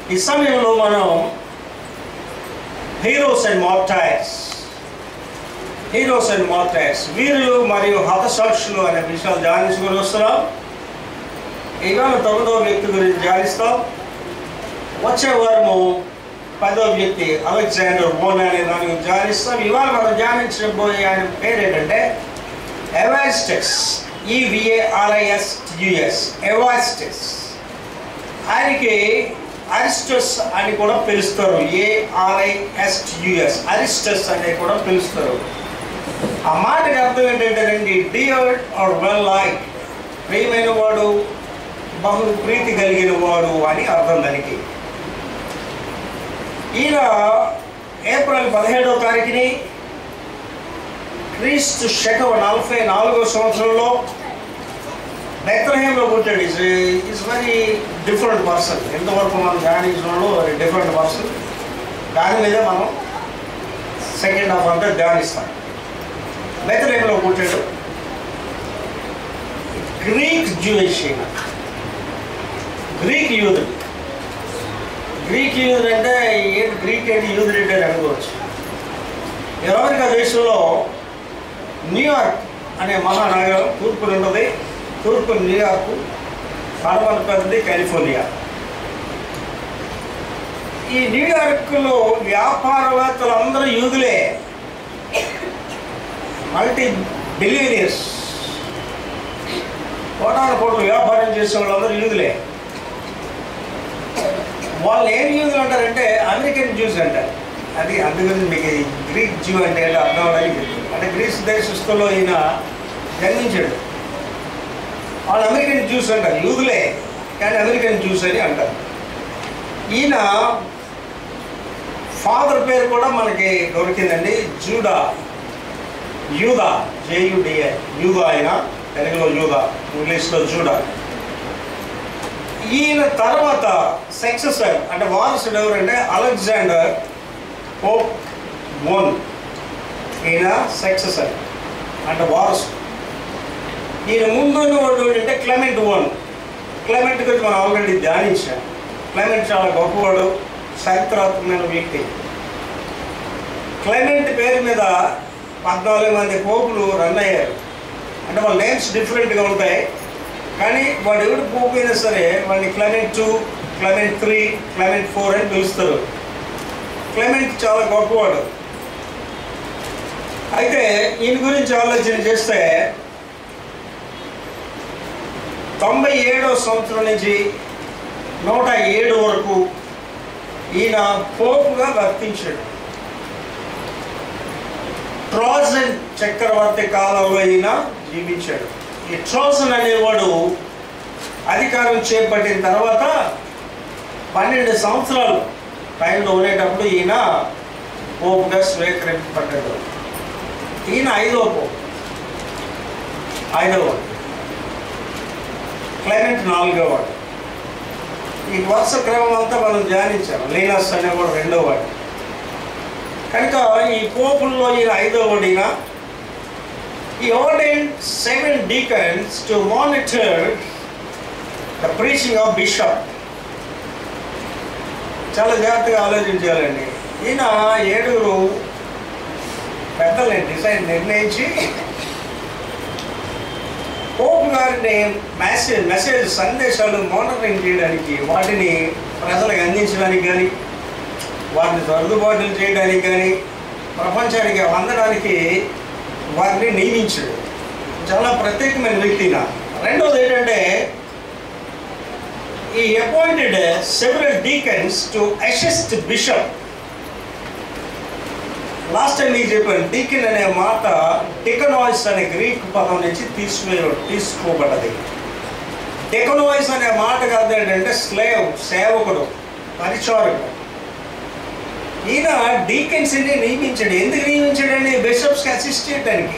ఈ సమయంలో మనం heroes and martyrs heroes and martyrs వీరులు మరియు హతసాక్షులు అనే విషయాలు ధ్యానించుకొని వస్తున్నాం ఇవాళ తొమ్మిదవ వ్యక్తి గురించి ధ్యానిస్తాం వచ్చే వారము పదవ వ్యక్తి అలెగ్జాండర్ ఓన్ అనే దాని గురించి ధ్యానిస్తాం ఇవాళ మనం ధ్యానించబోయే ఆయన పేరు ఏంటంటే ఎవాస్టెస్ ఈవిఏఆర్ఐఎస్ యుఎస్ ఎవాస్టెస్ ఆయనకి అరిస్టస్ అని కూడా పిలుస్తారు ఏఆర్ఐఎస్ యుఎస్ అరిస్టస్ అని కూడా పిలుస్తారు ఆ మాటకి అర్థం ఏంటంటే డియర్ ఆర్ వెల్ లైక్ ప్రియమైన వాడు బహు ప్రీతి కలిగిన వాడు అని అర్థం దానికి ఈయన ఏప్రిల్ పదిహేడవ తారీఖుని క్రీస్తు శకం నలభై నాలుగో సంవత్సరంలో బెత్లహేమ్లో పుట్టాడు is is very different person ఎంతవరకు మనం ధ్యానించడంలో వెరీ డిఫరెంట్ పర్సన్ దాని మీద మనం సెకండ్ హాఫ్ అంతా ధ్యానిస్తాం బెత్లహేమ్లో పుట్టాడు గ్రీక్ జూయిష్ ఈయన గ్రీక్ యూదుడు గ్రీక్ యూదుడు అంటే ఏంటి గ్రీక్ ఏంటి యూదుడు ఏంటి అని అనుకోవచ్చు ఈ అమెరికా దేశంలో న్యూయార్క్ అనే మహానగరం తూర్పున ఉన్నది తూర్పు న్యూయార్క్ పడమర పెద్దది కాలిఫోర్నియా ఈ న్యూయార్క్లో వ్యాపారవేత్తలు అందరూ యూదులే మల్టీ బిలియనియర్స్ కోటాను కోట్లు వ్యాపారం చేసే వాళ్ళందరూ యూదులే వాళ్ళు ఏం యూదులు అంటారంటే అమెరికన్ జ్యూస్ అంటారు అది అందుకని మీకు ఈ గ్రీక్ జ్యూ అంటే ఏంటో అర్థం అవడానికి చెప్తుంది. అంటే గ్రీస్ దేశస్తులో ఈయన జన్మించాడు వాళ్ళు అమెరికన్ జ్యూస్ అంటారు యూదులే కానీ అమెరికన్ జ్యూస్ అని అంటారు ఈయన ఫాదర్ పేరు కూడా మనకి దొరికిందండి జూడా యూదా జేయుడిఏ యూదా ఆయన తెలుగులో యూదా ఇంగ్లీష్లో జూడా ఈయన తర్వాత సక్సెసర్ అంటే వారసుడు ఎవరంటే అలెగ్జాండర్ పోప్ వన్ ఈయన సక్సెసర్ అంటే వారసుడు ఈయన ముందు ఉన్నవాడు అంటే క్లెమెంట్ వన్ క్లెమెంట్ గురించి మనం ఆల్రెడీ ధ్యానించాం క్లెమెంట్ చాలా గొప్పవాడు చరిత్రాత్మకమైన వ్యక్తి క్లెమెంట్ పేరు మీద పద్నాలుగు మంది పోపులు రన్ అయ్యారు అంటే వాళ్ళ నేమ్స్ డిఫరెంట్గా ఉంటాయి కానీ వాడు ఎవడు పోపు అయినా సరే వాడిని Clement two Clement three Clement four అని పిలుస్తారు క్లెమెంట్ చాలా గొప్పవాడు అయితే ఈయన గురించి ఆలోచన చేస్తే తొంభై ఏడవ సంవత్సరం నుంచి నూట ఏడు వరకు ఈయన పోపుగా వర్తించాడు ట్రోజన్ చక్రవర్తి కాలంలో ఈయన జీవించాడు ఈ ట్రోజన్ అనేవాడు అధికారం చేపట్టిన తర్వాత పన్నెండు సంవత్సరాలు టైంలో ఉండేటప్పుడు ఈయన పోపుగా స్వీకరింపబడ్డాడు ఈయన ఐదవ పోపు ఐదవ వాడు. క్లైమేట్ నాలుగో వాడు ఈ వరుస క్రమం అంతా మనం ధ్యానించాం లీనస్ అనేవాడు రెండో వాడు కనుక ఈ పోపుల్లో ఈయన ఐదో వాడిన ఈ ordained seven deacons to monitor the preaching of bishop చాలా జాగ్రత్తగా ఆలోచించాలండి ఈయన ఏడుగురు పెద్దల్ని డిసైడ్ నిర్ణయించి పోపు గారిని మెసేజ్ మెసేజ్ సందేశాలు మానిటరింగ్ చేయడానికి వాటిని ప్రజలకు అందించడానికి కానీ వాటిని సర్దుబాట్లు చేయడానికి కానీ ప్రపంచానికి అందడానికి వారిని నియమించాడు చాలా ప్రత్యేకమైన వ్యక్తి నా రెండోది ఏంటంటే ఈ appointed several deacons to assist bishop last time మీకు చెప్పాను డీకెన్ అనే మాట డెకనాయిస్ అనే గ్రీక్ పదం నుంచి తీసుకునే తీసుకోబడ్డది డెకనాయిస్ అనే మాట కాదు ఏంటంటే స్లేవ్ సేవకుడు పరిచారకుడు ఈయన డీకెన్స్ని నియమించాడు ఎందుకు నియమించాడండి బిషప్స్కి అసిస్ట్ చేయడానికి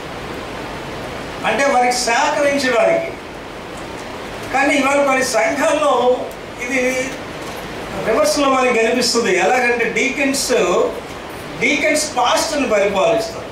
అంటే వారికి సహకరించడానికి కానీ ఇవాళ కొన్ని సంఘాల్లో ఇది రివర్స్లో మనకి కనిపిస్తుంది ఎలాగంటే డీకెన్స్ డీకెన్స్ పాస్ట్ని పరిపాలిస్తారు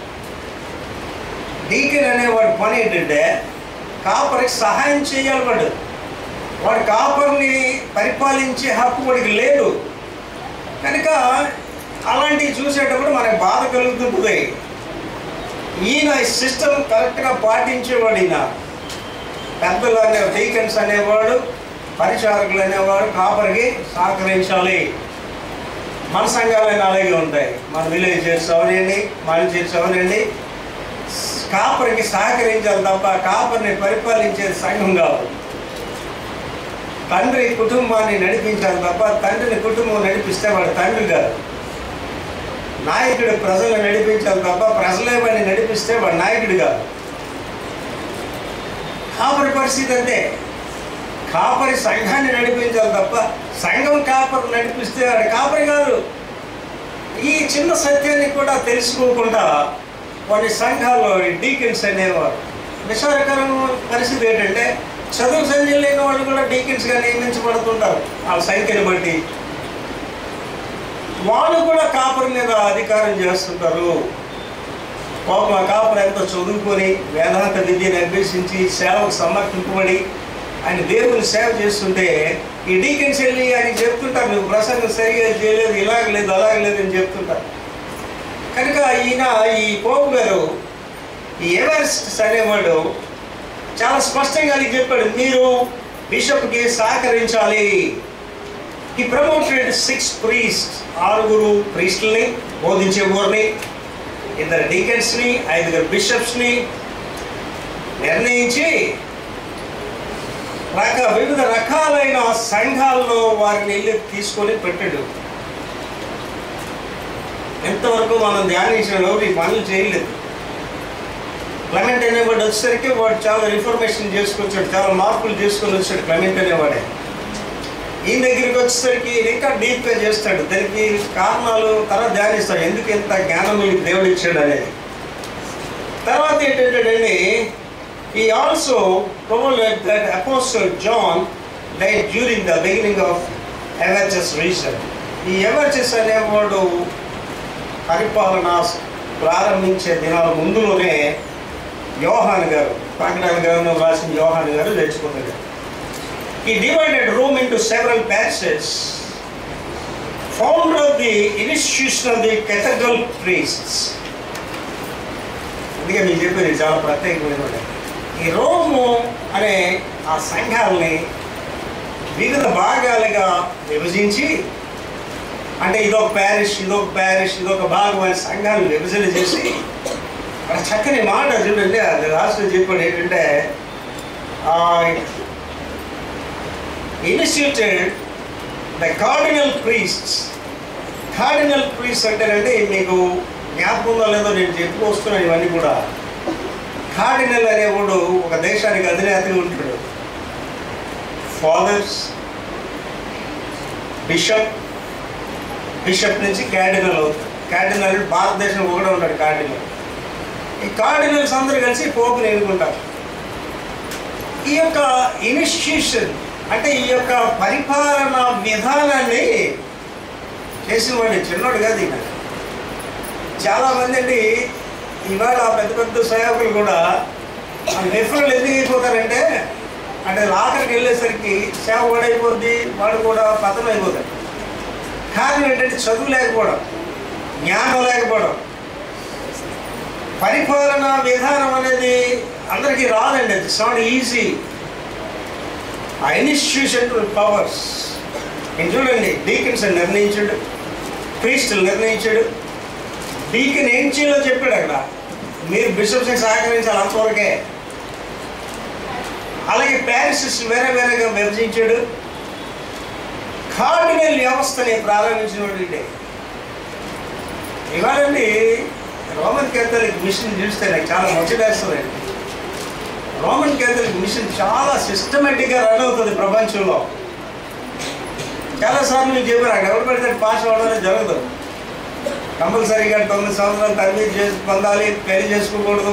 డీకెన్ అనేవాడి పని ఏంటంటే కాపరికి సహాయం చేయాలి వాడు వాడు కాపర్ని పరిపాలించే హక్కు వాడికి లేదు కనుక అలాంటివి చూసేటప్పుడు మనకు బాధ కలుగుతుంటుంది ఈయన ఈ సిస్టమ్ కరెక్ట్గా పాటించేవాడు ఈయన పెద్దలు అనే డీకన్స్ అనేవాడు పరిచారకులు అనేవాడు కాపరికి సహకరించాలి మన సంఘాలైన అలాగే ఉంటాయి మన విలేజ్ చర్చ్ అవనండి మన చర్చ్ అవనండి కాపరికి సహకరించాలి తప్ప కాపరిని పరిపాలించే సంఘం కాదు తండ్రి కుటుంబాన్ని నడిపించాలి తప్ప తండ్రిని కుటుంబం నడిపిస్తే వాడు తండ్రి కాదు నాయకుడు ప్రజలను నడిపించాలి తప్ప ప్రజలే వాడిని నడిపిస్తే వాడు నాయకుడు కాదు కాపరి పరిస్థితి అంతే కాపరి సంఘాన్ని నడిపించాలి తప్ప సంఘం కాపరి నడిపిస్తే వాడు కాపరి కాదు ఈ చిన్న సత్యాన్ని కూడా తెలుసుకోకుండా కొన్ని సంఘాల్లో డీకెన్స్ అనేవారు విచారకరమైన పరిస్థితి ఏంటంటే చదువు సంధ్యలు లేని వాళ్ళు కూడా డీకెన్స్గా నియమించబడుతుంటారు వాళ్ళ సంఖ్యని బట్టి వాళ్ళు కూడా కాపరి మీద అధికారం చేస్తుంటారు పాపం ఆ కాపరు ఎంతో చదువుకొని వేదాంత విద్యను అభ్యసించి సేవకు సమర్పింపబడి ఆయన దేవుని సేవ చేస్తుంటే ఈ డీకెన్స్ వెళ్ళి ఆయన చెప్తుంటారు నువ్వు ప్రసంగం సరిగా చేయలేదు ఇలాగ లేదు అలాగ లేదు అని చెప్తుంటారు కనుక ఈయన ఈ పోపు గారు ఈ ఎవరెస్ట్ అనేవాడు చాలా స్పష్టంగా అది చెప్పాడు మీరు బిషప్కి సహకరించాలి ఈ ప్రమోటెడ్ సిక్స్ ప్రీస్ట్ ఆరుగురు ప్రీస్టుల్ని బోధించే ఊరిని ఇద్దరు డీకెన్స్ని ఐదుగురు బిషప్స్ని నిర్ణయించి రక వివిధ రకాలైన సంఘాల్లో వారిని వెళ్ళి తీసుకొని పెట్టాడు ఎంతవరకు మనం ధ్యానించిన ఎవరు ఈ పనులు చేయలేదు క్లమెంట్ అనేవాడు వచ్చేసరికి వాడు చాలా రిఫర్మేషన్ చేసుకొచ్చాడు చాలా మార్పులు చేసుకొని వచ్చాడు క్లమెంట్ అనేవాడే ఈయన దగ్గరికి వచ్చేసరికి ఈయన ఇంకా డీప్గా చేస్తాడు దానికి కారణాలు తర్వాత ధ్యానిస్తాడు ఎందుకు ఇంత జ్ఞానం మీకు దేవుడు ఇచ్చాడు అనేది తర్వాత ఏంటంటే ఈ also prevailed that apostle John died during the beginning of Evaristus reason ఈ ఎవర్చెస్ అనేవాడు పరిపాలన ప్రారంభించే దినాల ముందులోనే యోహాన్ గారు ప్రకటన గ్రంథం రాసిన యోహాన్ గారు తెచ్చుకున్నాడు He divided Rome into several parishes. Founder of the institution of the cathedral priests. అందుకే మీకు చెప్పేది చాలా ప్రత్యేకమైన ఈ రోము అనే ఆ సంఘాలని వివిధ భాగాలుగా విభజించి అంటే ఇదొక ప్యారిష్ ఇదొక ప్యారిష్ ఇదొక భాగం అనే సంఘాలను విభజన చేసి అక్కడ చక్కని మాట చూడండి అది రాష్ట్రం చెప్పాడు ఏంటంటే initiated the cardinal priests cardinal priest అంటేనంటే మీకు జ్ఞాపకం ఉందో లేదో నేను చెప్పుకొస్తున్నాను ఇవన్నీ కూడా కార్డినల్ అనేవాడు ఒక దేశానికి అధినేతగా ఉంటాడు ఫాదర్స్ బిషప్ బిషప్ నుంచి క్యాడినల్ అవుతాడు క్యాడినల్ భారతదేశంలో కూడా ఉంటాడు కార్డినల్ ఈ కార్డినల్స్ అందరూ కలిసి పోపుని ఎన్నుకుంటారు ఈ యొక్క ఇనిషియేషన్ అంటే ఈ యొక్క పరిపాలన విధానాన్ని చేసిన వాడిని చిన్నోడు కాదు ఈయన చాలామంది అండి ఇవాళ పెద్ద పెద్ద సేవకులు కూడా రెఫరల్ ఎందుకు అయిపోతారంటే అంటే ఆఖరికి వెళ్ళేసరికి సేవ కూడా అయిపోద్ది వాడు కూడా పతనం అయిపోతాడు కారణం ఏంటంటే చదువు లేకపోవడం జ్ఞానం లేకపోవడం పరిపాలన విధానం అనేది అందరికీ రాదండి ఇట్స్ నాట్ ఈజీ ఆ ఇన్స్టిట్యూషన్ పవర్స్ నేను చూడండి డీకన్స్ నిర్ణయించాడు ప్రీస్టులు నిర్ణయించాడు డీకన్ ఏం చేయాలో చెప్పాడు అక్కడ మీరు బిషప్స్ని సహకరించాలి అంతవరకే అలాగే ప్యారిసెస్ వేరే వేరేగా విభజించాడు కార్డినల్ వ్యవస్థని ప్రారంభించినటువంటి ఇదే ఇవాళండి రోమన్ కేథలిక్ మిషన్ చూస్తే నాకు చాలా ముచ్చటేస్తుందండి రోమన్ కేథలిక్ మిషన్ చాలా సిస్టమేటిక్గా రన్ అవుతుంది ప్రపంచంలో చాలాసార్లు మీకు చెప్పారు అక్కడ ఎవరు పెడితే పాస్ అవ్వడం జరగదు కంపల్సరీగా తొమ్మిది సంవత్సరాలు తరబీదు చేసి పొందాలి పెళ్లి చేసుకోకూడదు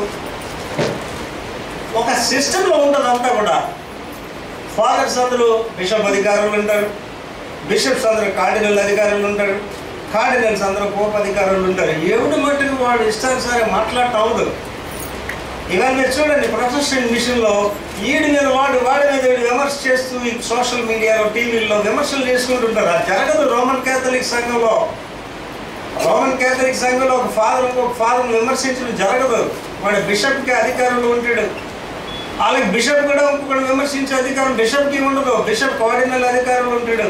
ఒక సిస్టంలో ఉంటుంది అంతా కూడా ఫాదర్స్ అందరూ బిషప్ అధికారులు ఉంటారు బిషప్స్ అందరూ కార్డినల్ అధికారులు ఉంటారు కార్డినల్స్ అందరూ పోప్ అధికారులు ఉంటారు ఎవడు మట్టుకు వాడు ఇష్టానుసారి మాట్లాడటం అవ్వదు ఇవాళ మీరు చూడండి ప్రొఫెషనల్ మిషన్లో ఈడి మీద వాడు వాడి మీద వీడు విమర్శ చేస్తూ ఈ సోషల్ మీడియాలో టీవీల్లో విమర్శలు చేసుకుంటుంటారు అది జరగదు రోమన్ క్యాథలిక్ సంఘంలో రోమన్ క్యాథలిక్ సంఘంలో ఒక ఫాదర్ ఇంకొక ఫాదర్ని విమర్శించడం జరగదు వాడు బిషప్కి అధికారంలో ఉంటాడు వాళ్ళకి బిషప్ కూడా ఇంకొకటి విమర్శించే అధికారం బిషప్కి ఉండదు బిషప్ కోఆర్డినల్ అధికారంలో ఉంటాడు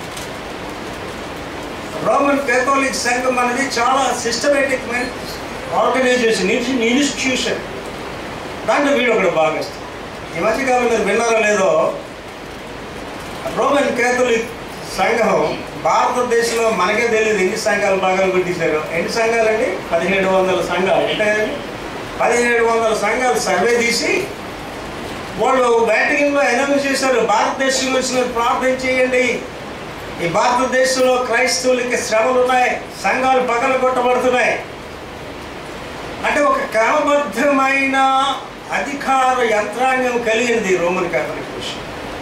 రోమన్ కేథోలిక్ సంఘం అనేది చాలా సిస్టమేటిక్ ఆర్గనైజేషన్ ఇన్స్టిట్యూషన్ దాంట్లో వీడు ఒకడు భాగస్థం ఈ మధ్యకాలం మీరు విన్నారో లేదో రోమన్ కేథలిక్ సంఘం భారతదేశంలో మనకే తెలియదు ఎన్ని సంఘాలు భాగాలు కొట్టేశారు ఎన్ని సంఘాలండి పదిహేడు వందల సంఘాలు అంటే పదిహేడు వందల సంఘాలు సర్వే తీసి వాళ్ళు బ్యాటింగ్లో అనౌన్స్ చేశారు భారతదేశం వచ్చిన ప్రార్థన చేయండి ఈ భారతదేశంలో క్రైస్తవులకి శ్రమలు ఉన్నాయి సంఘాలు పగల కొట్టబడుతున్నాయి అంటే ఒక క్రమబద్ధమైన అధికార యంత్రాంగం కలిగింది రోమన్ కేథలిక్ మిషన్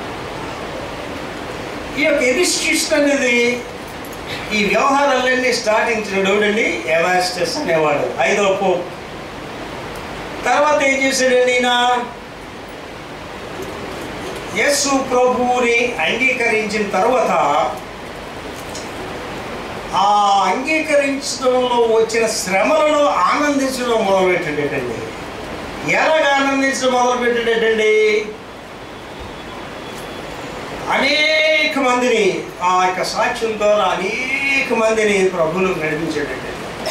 ఈ యొక్క ఇన్స్టిట్యూషన్ అనేది ఈ వ్యవహారాలన్నీ స్టార్టింగ్ ఎవడండి ఎవాస్టస్ అనేవాడు ఐదో పోప్ తర్వాత ఏం చేశాడండి ఈయన యేసు ప్రభువుని అంగీకరించిన తర్వాత ఆ అంగీకరించడంలో వచ్చిన శ్రమలలో ఆనందించడం మొదలుపెట్టాడేటండి ఎలాగ ఆనందించడం మొదలుపెట్టాడేటండి అనేక మందిని ఆ యొక్క సాక్ష్యం ద్వారా అనేక మందిని ప్రభువులు నడిపించాడండి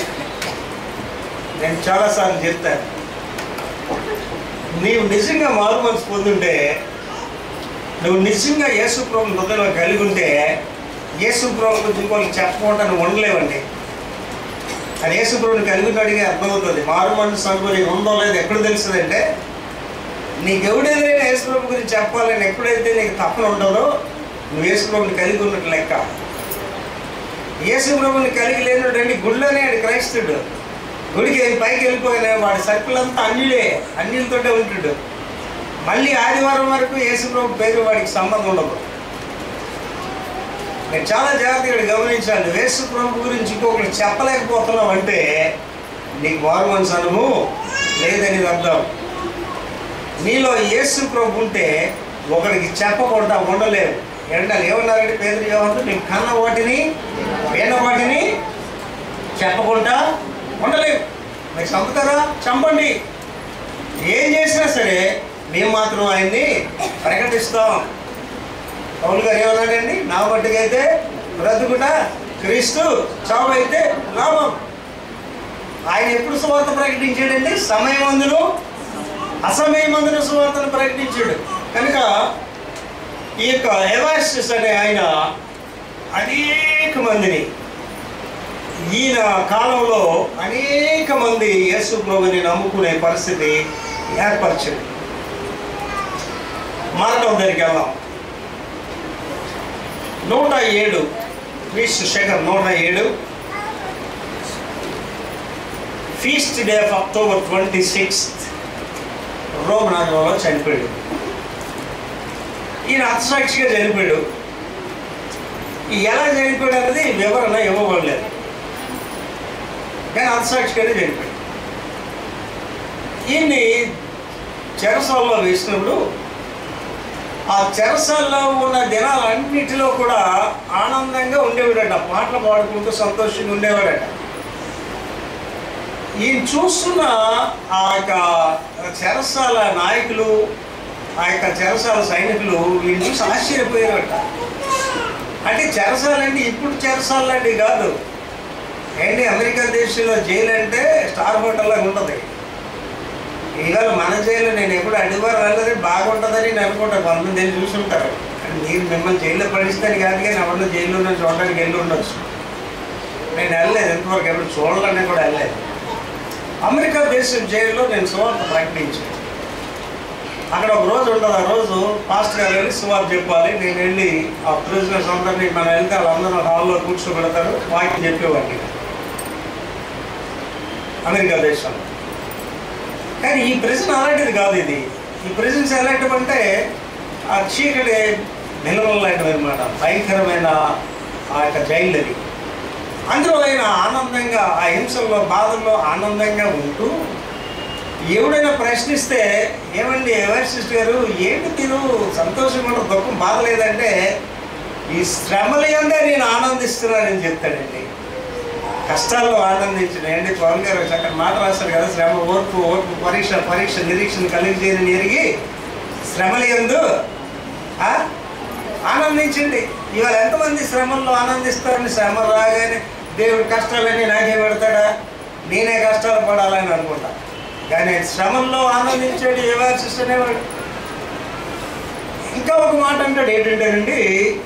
నేను చాలాసార్లు చెప్తాను నీవు నిజంగా మారు మనసు పొందుంటే నువ్వు నిజంగా యేసు ప్రభు హృదయంలో కలిగి ఉంటే యేసు ప్రభు గురించి ఇంకోళ్ళకి చెప్పకుండా నువ్వు ఉండలేవండి అది యేసు ప్రభుని కలిగి ఉన్నాడిగా అర్థమవుతుంది మారు మనసు అనుకో నీకు ఉందో లేదో ఎక్కడ తెలుస్తుందంటే నీకు ఎవడేదైనా యేసు ప్రభు గురించి చెప్పాలని ఎప్పుడైతే నీకు తప్పన ఉండదో నువ్వు యేసు ప్రభుని కలిగి ఉన్నట్టు లెక్క యేసు ప్రభుని కలిగి లేనుడండి గుళ్ళోనే ఆడు క్రైస్తుడు గుడికి పైకి వెళ్ళిపోయిన వాడి సర్కిల్ అంతా అన్యులే అన్యులతోటే ఉంటాడు మళ్ళీ ఆదివారం వరకు యేసుప్రభు పేరు వాడికి సంబంధం ఉండదు నేను చాలా జాగ్రత్తగా గమనించాను నువ్వు యేసుప్రభు గురించి ఇంకొకరు చెప్పలేకపోతున్నావు అంటే నీకు మారు మనసు అనుభవం లేదని అర్థం నీలో యేసు ప్రభు ఉంటే ఒకరికి చెప్పకుండా ఉండలేవు ఎండాలి ఏమన్నారంటే పేదలు ఏమంటారు నీకు కన్న వాటిని విన్న వాటిని చెప్పకుండా ఉండలేవు మీరు చంపుతారా చంపండి ఏం చేసినా సరే మేము మాత్రం ఆయన్ని ప్రకటిస్తాం పౌలు గారు ఏమన్నాడండి నా మట్టుకైతే బ్రతుకుట క్రీస్తు చావు అయితే లాభం ఆయన ఎప్పుడు సువార్త ప్రకటించాడండి సమయమందును అసమయమందును సువార్తను ప్రకటించాడు కనుక ఈ యొక్క ఎవాస్టిస్ అనే ఆయన అనేక మందిని ఈయన కాలంలో అనేక మంది యేసు ప్రభుని నమ్ముకునే పరిస్థితి ఏర్పరిచింది మరణం దగ్గరికి వెళ్దాం నూట ఏడు క్రీస్తు శకం నూట ఏడు feast day of October twenty sixth Rome నగరంలో చనిపోయాడు ఈయన అర్థసాక్షిగా చనిపోయాడు ఈ ఎలా చనిపోయాడు అనేది వివరణ ఇవ్వబడలేదు కానీ అర్థసాక్షిగానే చనిపోయాడు ఈయన్ని చెరసాల్లో వేసినప్పుడు ఆ చెరసాల్లో ఉన్న దినాలన్నిటిలో కూడా ఆనందంగా ఉండేవాడట పాటలు పాడుకుంటూ సంతోషంగా ఉండేవాడట ఈయన చూస్తున్న ఆ యొక్క చెరసాల నాయకులు ఆ యొక్క చెరసాల సైనికులు వీళ్ళు చూసి ఆశ్చర్యపోయారట అంటే చెరసాలంటే ఇప్పుడు చెరసాల లాంటివి కాదు ఏంటి అమెరికా దేశంలో జైలు అంటే స్టార్ హోటల్ లాగా ఉంటుంది ఇవాళ మన జైలు నేను ఎప్పుడు అడివారు వెళ్ళదు బాగుంటుందని నేను అనుకుంటాను కొంతమంది వెళ్ళి చూసుంటారు కానీ మీరు మిమ్మల్ని జైల్లో పడిస్తాను కాదు కానీ ఎవరినో జైల్లో ఉన్న చూడడానికి వెళ్ళి ఉండొచ్చు నేను వెళ్ళలేదు ఎంతవరకు ఎప్పుడు చూడాలని కూడా వెళ్ళలేదు అమెరికా దేశం జైల్లో నేను సువార్త ప్రకటించాను అక్కడ ఒక రోజు ఉంటుంది ఆ రోజు పాస్ట్ గారు వెళ్ళి సువార్త చెప్పాలి నేను వెళ్ళి ఆ ప్రిజనర్స్ అందరినీ మనం వెళ్తే వాళ్ళందరూ హాల్లో కూర్చోబెడతారు వాక్యం చెప్పేవాడిని అమెరికా దేశంలో కానీ ఈ ప్రెజెంట్ అలాంటిది కాదు ఇది ఈ ప్రెజెన్స్ ఎలాంటివి అంటే ఆ చీకటి నిలవలు లాంటివి అనమాట భయంకరమైన ఆ యొక్క జైలు అది అందులో ఆయన ఆనందంగా ఆ హింసల్లో బాధల్లో ఆనందంగా ఉంటూ ఎవడైనా ప్రశ్నిస్తే ఏమండి ఎవర్సిస్ట్ గారు ఏంటి మీరు సంతోషంగా ఉండరు, దుఃఖం బాగలేదంటే ఈ శ్రమల అందే నేను ఆనందిస్తున్నానని చెప్తాడండి కష్టాల్లో ఆనందించిన ఏంటి పవన్ గారు చక్కటి మాట రాస్తారు కదా శ్రమ ఓర్పు ఓర్పు పరీక్ష పరీక్ష నిరీక్షణ కలిగి ఎరిగి శ్రమల ఎందు ఆ? ఆనందించండి ఇవాళ ఎంతమంది శ్రమల్లో ఆనందిస్తారని శ్రమ రాగానే దేవుడు కష్టాలన్నీ నాకే పెడతాడా నేనే కష్టాలు పడాలని అనుకుంటా కానీ శ్రమల్లో ఆనందించాడు ఏ అనేవాడు ఇంకా ఒక మాట అంటాడు ఏంటంటేనండి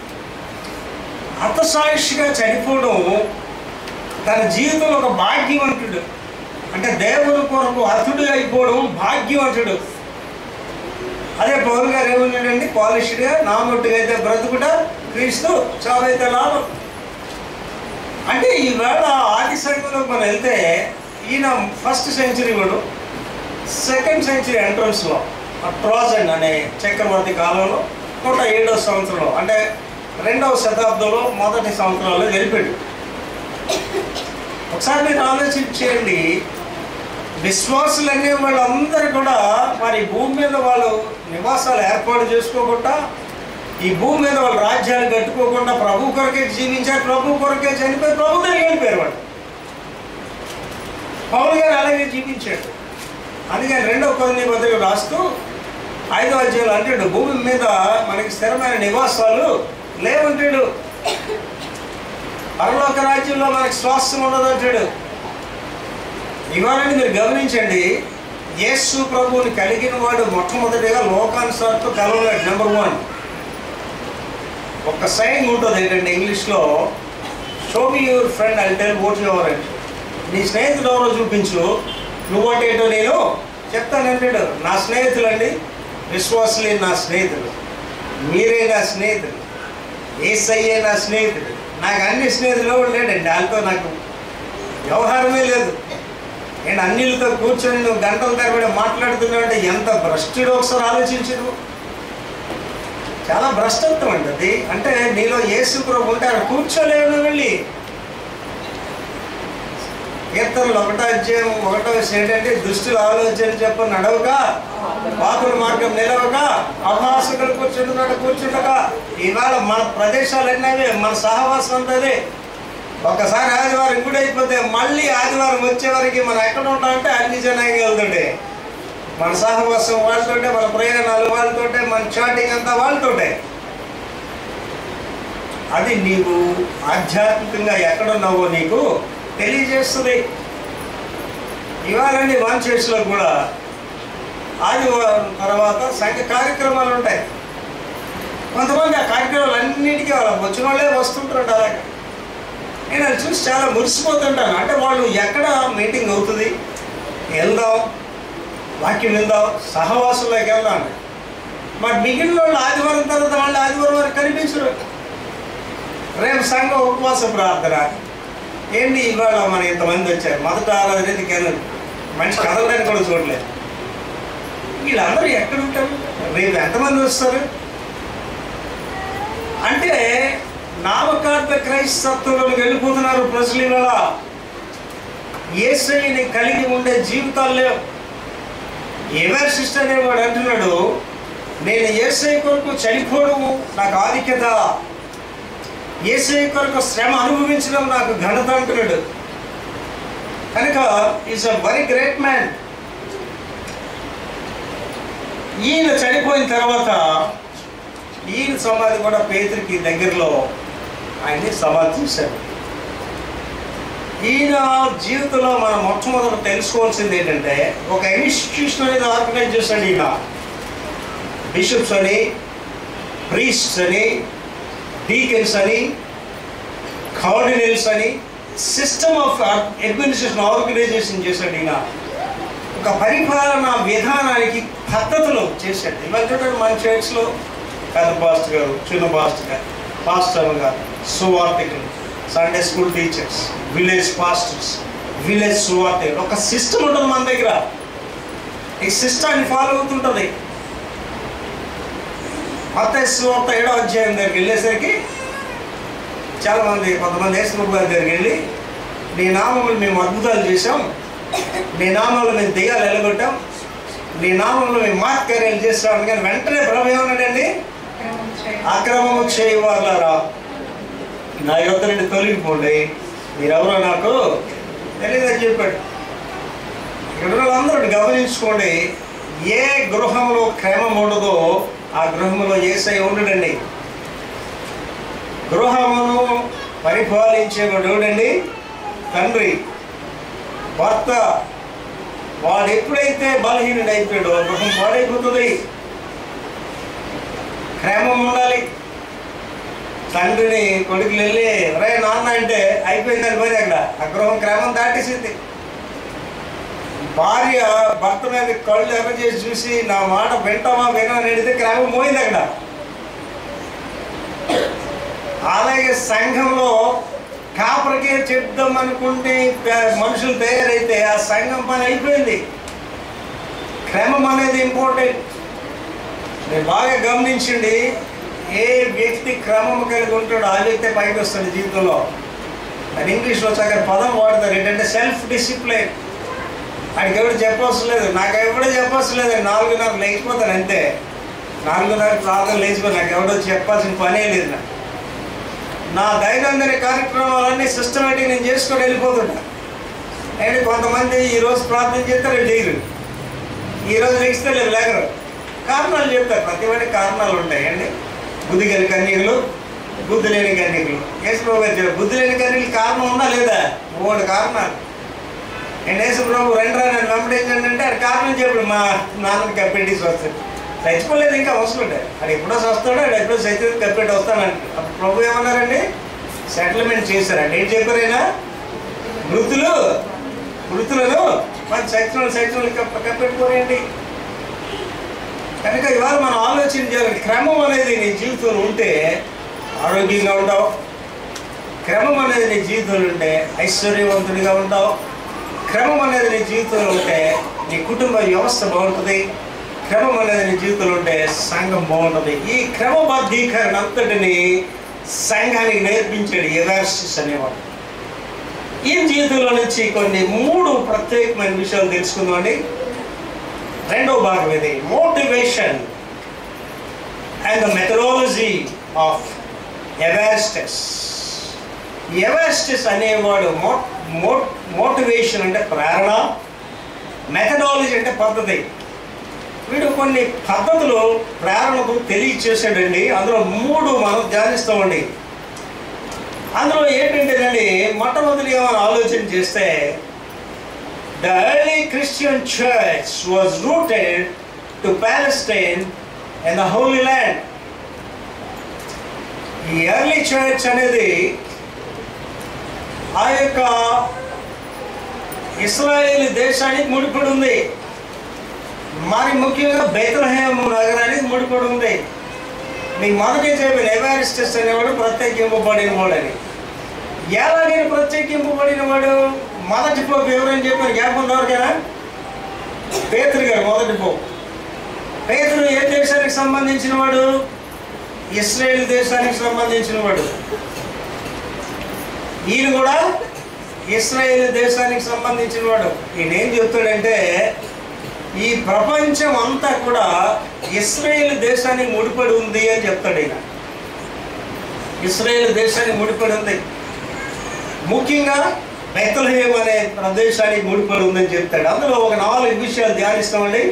హతసాక్షిగా చనిపోవడం తన జీవితంలో ఒక భాగ్యవంతుడు అంటే దేవుని కొరకు హతుడు అయిపోవడం భాగ్యవంతుడు అదే పౌరు గారు ఏమన్నాడండి పాలిష్డ్గా నామొట్టుగా అయితే బ్రతుకుట క్రీస్తు చావైతే లాభం అంటే ఈవేళ ఆది సంఘంలోకి మనం వెళ్తే ఈయన ఫస్ట్ సెంచరీ వాడు సెకండ్ సెంచరీ ఎంట్రన్స్లో ట్రోజన్ అనే చక్రవర్తి కాలంలో నూట ఏడవ సంవత్సరంలో అంటే రెండవ శతాబ్దంలో మొదటి సంవత్సరంలో గెలిపాడు ఒకసారి మీరు ఆలోచన చేయండి విశ్వాసులు అనే వాళ్ళందరూ కూడా మరి భూమి మీద వాళ్ళు నివాసాలు ఏర్పాటు చేసుకోకుండా ఈ భూమి మీద వాళ్ళు రాజ్యాలు కట్టుకోకుండా ప్రభు కొరకే జీవించారు ప్రభు కొరకే చనిపోయి ప్రభు దగ్గర వెళ్ళిపోయారు వాళ్ళు పౌలు గారు అలాగే జీవించాడు అందుకని రెండవ కొన్ని పత్రిక రాస్తూ ఐదో అధ్యాయులు అంటాడు భూమి మీద మనకి స్థిరమైన నివాసాలు లేవంటాడు పరలోక రాజ్యంలో మనకి స్వాస్థ్యం ఉండదు అంటాడు ఇవాళని మీరు గమనించండి యేసు ప్రభువుని కలిగిన వాడు మొట్టమొదటిగా లోకానుసార్తో కలవలేడు నెంబర్ వన్ ఒక సైన్ ఉంటుంది ఏంటంటే ఇంగ్లీష్లో show me your friend I tell what your and నీ స్నేహితుడు ఎవరో చూపించు నువ్వంటేటో నేను చెప్తానంటాడు నా స్నేహితులండి విశ్వాసులే నా స్నేహితులు మీరే నా స్నేహితులు ఏసయ్యే నా స్నేహితుడు నాకు అన్ని స్నేహితులు ఎవరు లేడండి వాళ్ళతో నాకు వ్యవహారమే లేదు నేను అన్నిలతో కూర్చొని నువ్వు గంటల తరబడి మాట్లాడుతున్నావు అంటే ఎంత భ్రష్టుడు ఒకసారి ఆలోచించదు చాలా భ్రష్టత్వం అండి అది అంటే నీలో యేసు ప్రభు ఉంటే అక్కడ కూర్చోలేవు నువ్వు వెళ్ళి కీర్తనలు ఒకటో అధ్యాయం ఒకటో ఏంటంటే దుష్టుల ఆలోచన చెప్ప నడవగా పాపుల మార్గం నిలవగా అభాసుకులు కూర్చుంటున్నాడు కూర్చుండగా ఇవాళ మన ప్రదేశాలన్నీ అవే మన సహవాసం అంతదే ఒకసారి ఆదివారం గుడి అయిపోతే మళ్ళీ ఆదివారం వచ్చే వరకు మనం ఎక్కడ ఉంటామంటే అన్ని జనానికి వెళ్తుండే మన సహవాసం వాళ్ళతోటే మన ప్రయాణాలు వాళ్ళతోటే మన చాటింగ్ అంతా వాళ్ళతోటే అది నీవు ఆధ్యాత్మికంగా ఎక్కడున్నావో నీకు తెలియజేస్తుంది ఇవాళ వన్ చర్చ్లో కూడా ఆదివారం తర్వాత సంఘ కార్యక్రమాలు ఉంటాయి కొంతమంది ఆ కార్యక్రమాలు అన్నిటికీ వాళ్ళ వచ్చిన వాళ్ళే వస్తుంటారు అలాగే నేను అది చూసి చాలా మురిసిపోతుంటాను అంటే వాళ్ళు ఎక్కడ మీటింగ్ అవుతుంది వెళ్దాం వాక్యం వెళ్దాం సహవాసుల్లోకి వెళ్దాం మరి మిగిలిన వాళ్ళు ఆదివారం తర్వాత వాళ్ళు ఆదివారం వరకు కనిపించరు రేపు సంఘం ఉపవాస ప్రార్థన ఏంటి ఇవాళ మన ఇంతమంది వచ్చారు మొదట ఆరాధన ఎందుకు మనిషి కదలడానికి కూడా చూడలేదు వీళ్ళందరూ ఎక్కడ ఉంటారు రేపు ఎంతమంది వస్తారు అంటే నామకార్థ క్రైస్తత్వంలోకి వెళ్ళిపోతున్నారు ప్రజలు ఇవాళ ఏసైని కలిగి ఉండే జీవితాలు లేవు ఎవరి సిస్టర్ అనేవాడు అంటున్నాడు నేను ఏసై కొరకు చనిపోవడం నాకు ఆధిక్యత ఏసై కొరకు శ్రమ అనుభవించడం నాకు ఘనత అంటున్నాడు కనుక is a very great man ఈయన చనిపోయిన తర్వాత ఈయన సమాధి కూడా పేదరికి దగ్గరలో ఆయన్ని సమాధి చేశారు ఈయన జీవితంలో మనం మొట్టమొదటి తెలుసుకోవాల్సింది ఏంటంటే ఒక ఇన్స్టిట్యూషన్ అనేది ఆర్గనైజ్ చేశాడు ఈయన బిషప్స్ అని ప్రీస్ట్స్ అని డీకెన్స్ అని కార్డినల్స్ అని సిస్టమ్ ఆఫ్ అడ్మినిస్ట్రేషన్ ఆర్గనైజేషన్ చేశాడు ఈయన ఒక పరిపాలన విధానానికి పద్ధతులు చేశాడు ఇవాళ చూడండి మన చర్చ్లో పెద్ద పాస్టర్ గారు చిన్న పాస్టర్ గారు పాస్టర్ గారు సువార్థికులు Sunday school teachers village pastors village సువార్థికులు ఒక సిస్టమ్ ఉంటుంది మన దగ్గర ఈ సిస్టాన్ని ఫాలో అవుతుంటుంది మొత్తం సువార్త ఏడో అధ్యాయం దగ్గరికి వెళ్ళేసరికి చాలామంది కొంతమంది యేసుప్రభు గారి దగ్గరికి వెళ్ళి నీ నామములు మేము అద్భుతాలు చేసాం నీ నామంలో మేము దెయ్యాలు వెళ్ళగొట్టాం నీ నామంలో మేము మార్కార్యాలు చేస్తామని కానీ వెంటనే ప్రభు ఏమన్నాడండి అక్రమము చేయవాళ్ళరా నా యొద్ద నుండి తొలగిపోండి మీరెవరో నాకు తెలియదని చెప్పాడు ఇక్కడ ఉన్న వాళ్ళందరూ గమనించుకోండి ఏ గృహంలో క్రమం ఉండదో ఆ గృహంలో ఏసై ఉండడండి గృహమును పరిపాలించేవాడు ఎవడండి తండ్రి భర్త వాడు ఎప్పుడైతే బలహీనుడు అయిపోయాడో ఆ గృహం పాడైపోతుంది క్రమం ఉండాలి తండ్రిని కొడుకులు వెళ్ళి రే నాన్న అంటే అయిపోయిందని పోయి అక్కడ ఆ గృహం క్రమం దాటేసింది భార్య భర్త మీద కళ్ళు ఎర్ర చేసి చూసి నా మాట వింటామా వినా అని అడిగితే క్రమం పోయింది అక్కడ అలాగే సంఘంలో కాపరికే చెప్దాం అనుకుంటే ప- మనుషులు తయారైతే ఆ సంఘం పని అయిపోయింది క్రమం అనేది ఇంపార్టెంట్ మీరు బాగా గమనించండి ఏ వ్యక్తి క్రమం కలిగి ఉంటాడో ఆ వ్యక్తి పైకి వస్తాడు జీవితంలో అది ఇంగ్లీష్లో చక్కగా పదం వాడతారు ఏంటంటే సెల్ఫ్ డిసిప్లిన్ ఆయనకి ఎవరు చెప్పవలసిన లేదు నాకు ఎవడో చెప్పవలసిన లేదు నాలుగున్నర లేచిపోతాను అంతే నాలుగున్నర ప్రార్థన లేచిపోయి నాకు ఎవడో చెప్పాల్సిన పనే లేదు నాకు నా దైనందిన కార్యక్రమాలన్నీ సిస్టమేటిక్ నేను చేసుకొని వెళ్ళిపోతుంటా అండ్ కొంతమంది ఈరోజు ప్రార్థన చేస్తారు రేపు చేయరు ఈరోజు లెగిస్తే లేదు లేకరు కారణాలు చెప్తారు ప్రతి వాడికి కారణాలు ఉంటాయండి బుద్ధి గల కన్నీళ్ళు బుద్ధి లేని కన్నీళ్ళు యేసుప్రభు గారు చెప్పారు, బుద్ధి లేని కన్నీళ్ళు కారణం ఉందా లేదా మూడు కారణాలు నేను యేసుప్రభు రెండు రా నన్ను వెంబడించండి అంటే అది కారణం చెప్పాడు మా నాన్నకి అప్పెండిక్స్ వస్తుంది చచ్చిపోలేదు ఇంకా అవసరం లేదు అది ఎప్పుడో వస్తాడో అది ఎప్పుడో చచ్చిపోతే కప్పెట్టి వస్తానంట అప్పుడు ప్రభు ఏమన్నారండి సెటిల్మెంట్ చేశారండి ఏం చెప్పారైనా మృతులు మృతులను మరి చచ్చిన చచ్చిన కప్ప కప్పెట్టుకోరేంటి కనుక ఇవాళ మనం ఆలోచన చేయాలి క్రమం అనేది నీ జీవితంలో ఉంటే ఆరోగ్యంగా ఉంటావు క్రమం అనేది నీ జీవితంలో ఉంటే ఐశ్వర్యవంతుడిగా ఉంటావు క్రమం అనేది నీ జీవితంలో ఉంటే నీ కుటుంబ వ్యవస్థ బాగుంటుంది క్రమం అనేది నీ జీవితంలో ఉంటే సంఘం బాగుంటుంది ఈ క్రమబద్ధీకరణ అంతటిని సంఘానికి నేర్పించాడు ఎవార్సిస్ అనేవాడు ఈ జీవితంలో నుంచి కొన్ని మూడు ప్రత్యేకమైన విషయాలు తెలుసుకుందామండి రెండో భాగం ఇది motivation and the methodology of Evaristus Evaristus అనేవాడు మో మో మోటివేషన్ అంటే ప్రేరణ మెథడాలజీ అంటే పద్ధతి వీడు కొన్ని పద్ధతులు ప్రేరణకు తెలియచేసాడండి అందులో మూడు మనం ధ్యానిస్తామండి అందులో ఏంటంటేనండి మొట్టమొదటిగా మనం ఆలోచన చేస్తే the early Christian church was rooted to Palestine and the holy land ఈ ఎర్లీ చర్చ్ అనేది ఆ యొక్క ఇస్రాయేల్ దేశానికి ముడిపడి ఉంది మరి ముఖ్యంగా బెత్లహేమ్ నగరానికి ముడిపడి ఉంది మీకు మొదటి చెప్పిన ఎవారిస్టస్ అనేవాడు ప్రత్యేకింపబడిన వాడని ఎలాగైనా ప్రత్యేకింపబడిన వాడు మొదటి పోపు ఎవరని చెప్పారు జ్ఞాపకం ఎవరికైనా పేతురు గారు మొదటి పోపు పేతురు ఏ దేశానికి సంబంధించిన వాడు ఇస్రాయేల్ దేశానికి సంబంధించిన వాడు ఈయన కూడా ఇస్రాయేల్ దేశానికి సంబంధించిన వాడు ఈయన ఏం చెప్తాడంటే ఈ ప్రపంచం అంతా కూడా ఇస్రాయేల్ దేశానికి ముడిపడి ఉంది అని చెప్తాడు ఈయన ఇస్రాయేల్ దేశానికి ముడిపడి ఉంది ముఖ్యంగా బెత్తలహేమ్ అనే ప్రదేశానికి ముడిపడి ఉందని చెప్తాడు అందులో ఒక నాలుగు విషయాలు ధ్యానిస్తామండి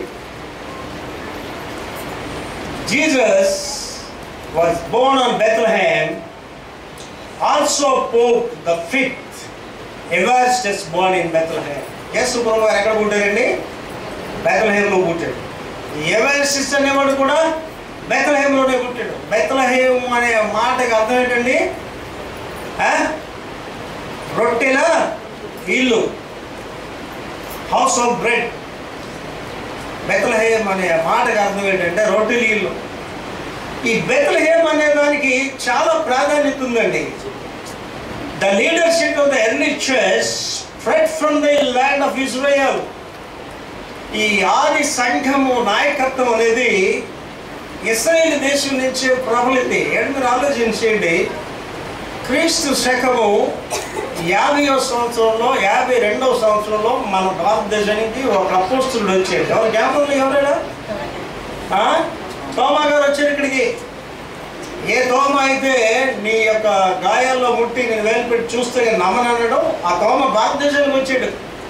Jesus was born on Bethlehem also pope the fifth Evaristus born in Bethlehem యేసు ప్రభు గారు ఎక్కడ పుట్టారండి బెత్లహేమ్లో పుట్టాడు ఎవాస్టిస్ అనేవాడు కూడా బెత్లహేమ్లోనే పుట్టాడు బెత్లహేమ్ అనే మాటకి అర్థం ఏంటండి ఆ? రొట్టెల ఇల్లు హౌస్ ఆఫ్ బ్రెడ్ బెత్లహేమ్ అనే మాటకి అర్థం ఏంటంటే రొట్టెల ఇల్లు ఈ బెత్లహేమ్ అనే దానికి చాలా ప్రాధాన్యత ఉందండి the leadership of the early church spread from the land of Israel ఈ ఆది సంఘము నాయకత్వం అనేది ఇస్రాయేల్ దేశం నుంచి ప్రబలింది ఏంటి మీరు ఆలోచించేయండి క్రీస్తు శకము యాభైవ సంవత్సరంలో యాభై రెండవ సంవత్సరంలో మన భారతదేశానికి ఒక అపోస్తుడు వచ్చాడు ఎవరు జ్ఞాపకం ఉంది ఎవరైనా ఆ? తోమా గారు వచ్చారు ఇక్కడికి ఏ తోమ అయితే నీ యొక్క గాయాల్లో ముట్టి నేను వేలు పెట్టి చూస్తే నమ్మనన్నాడు ఆ తోమ భారతదేశానికి వచ్చాడు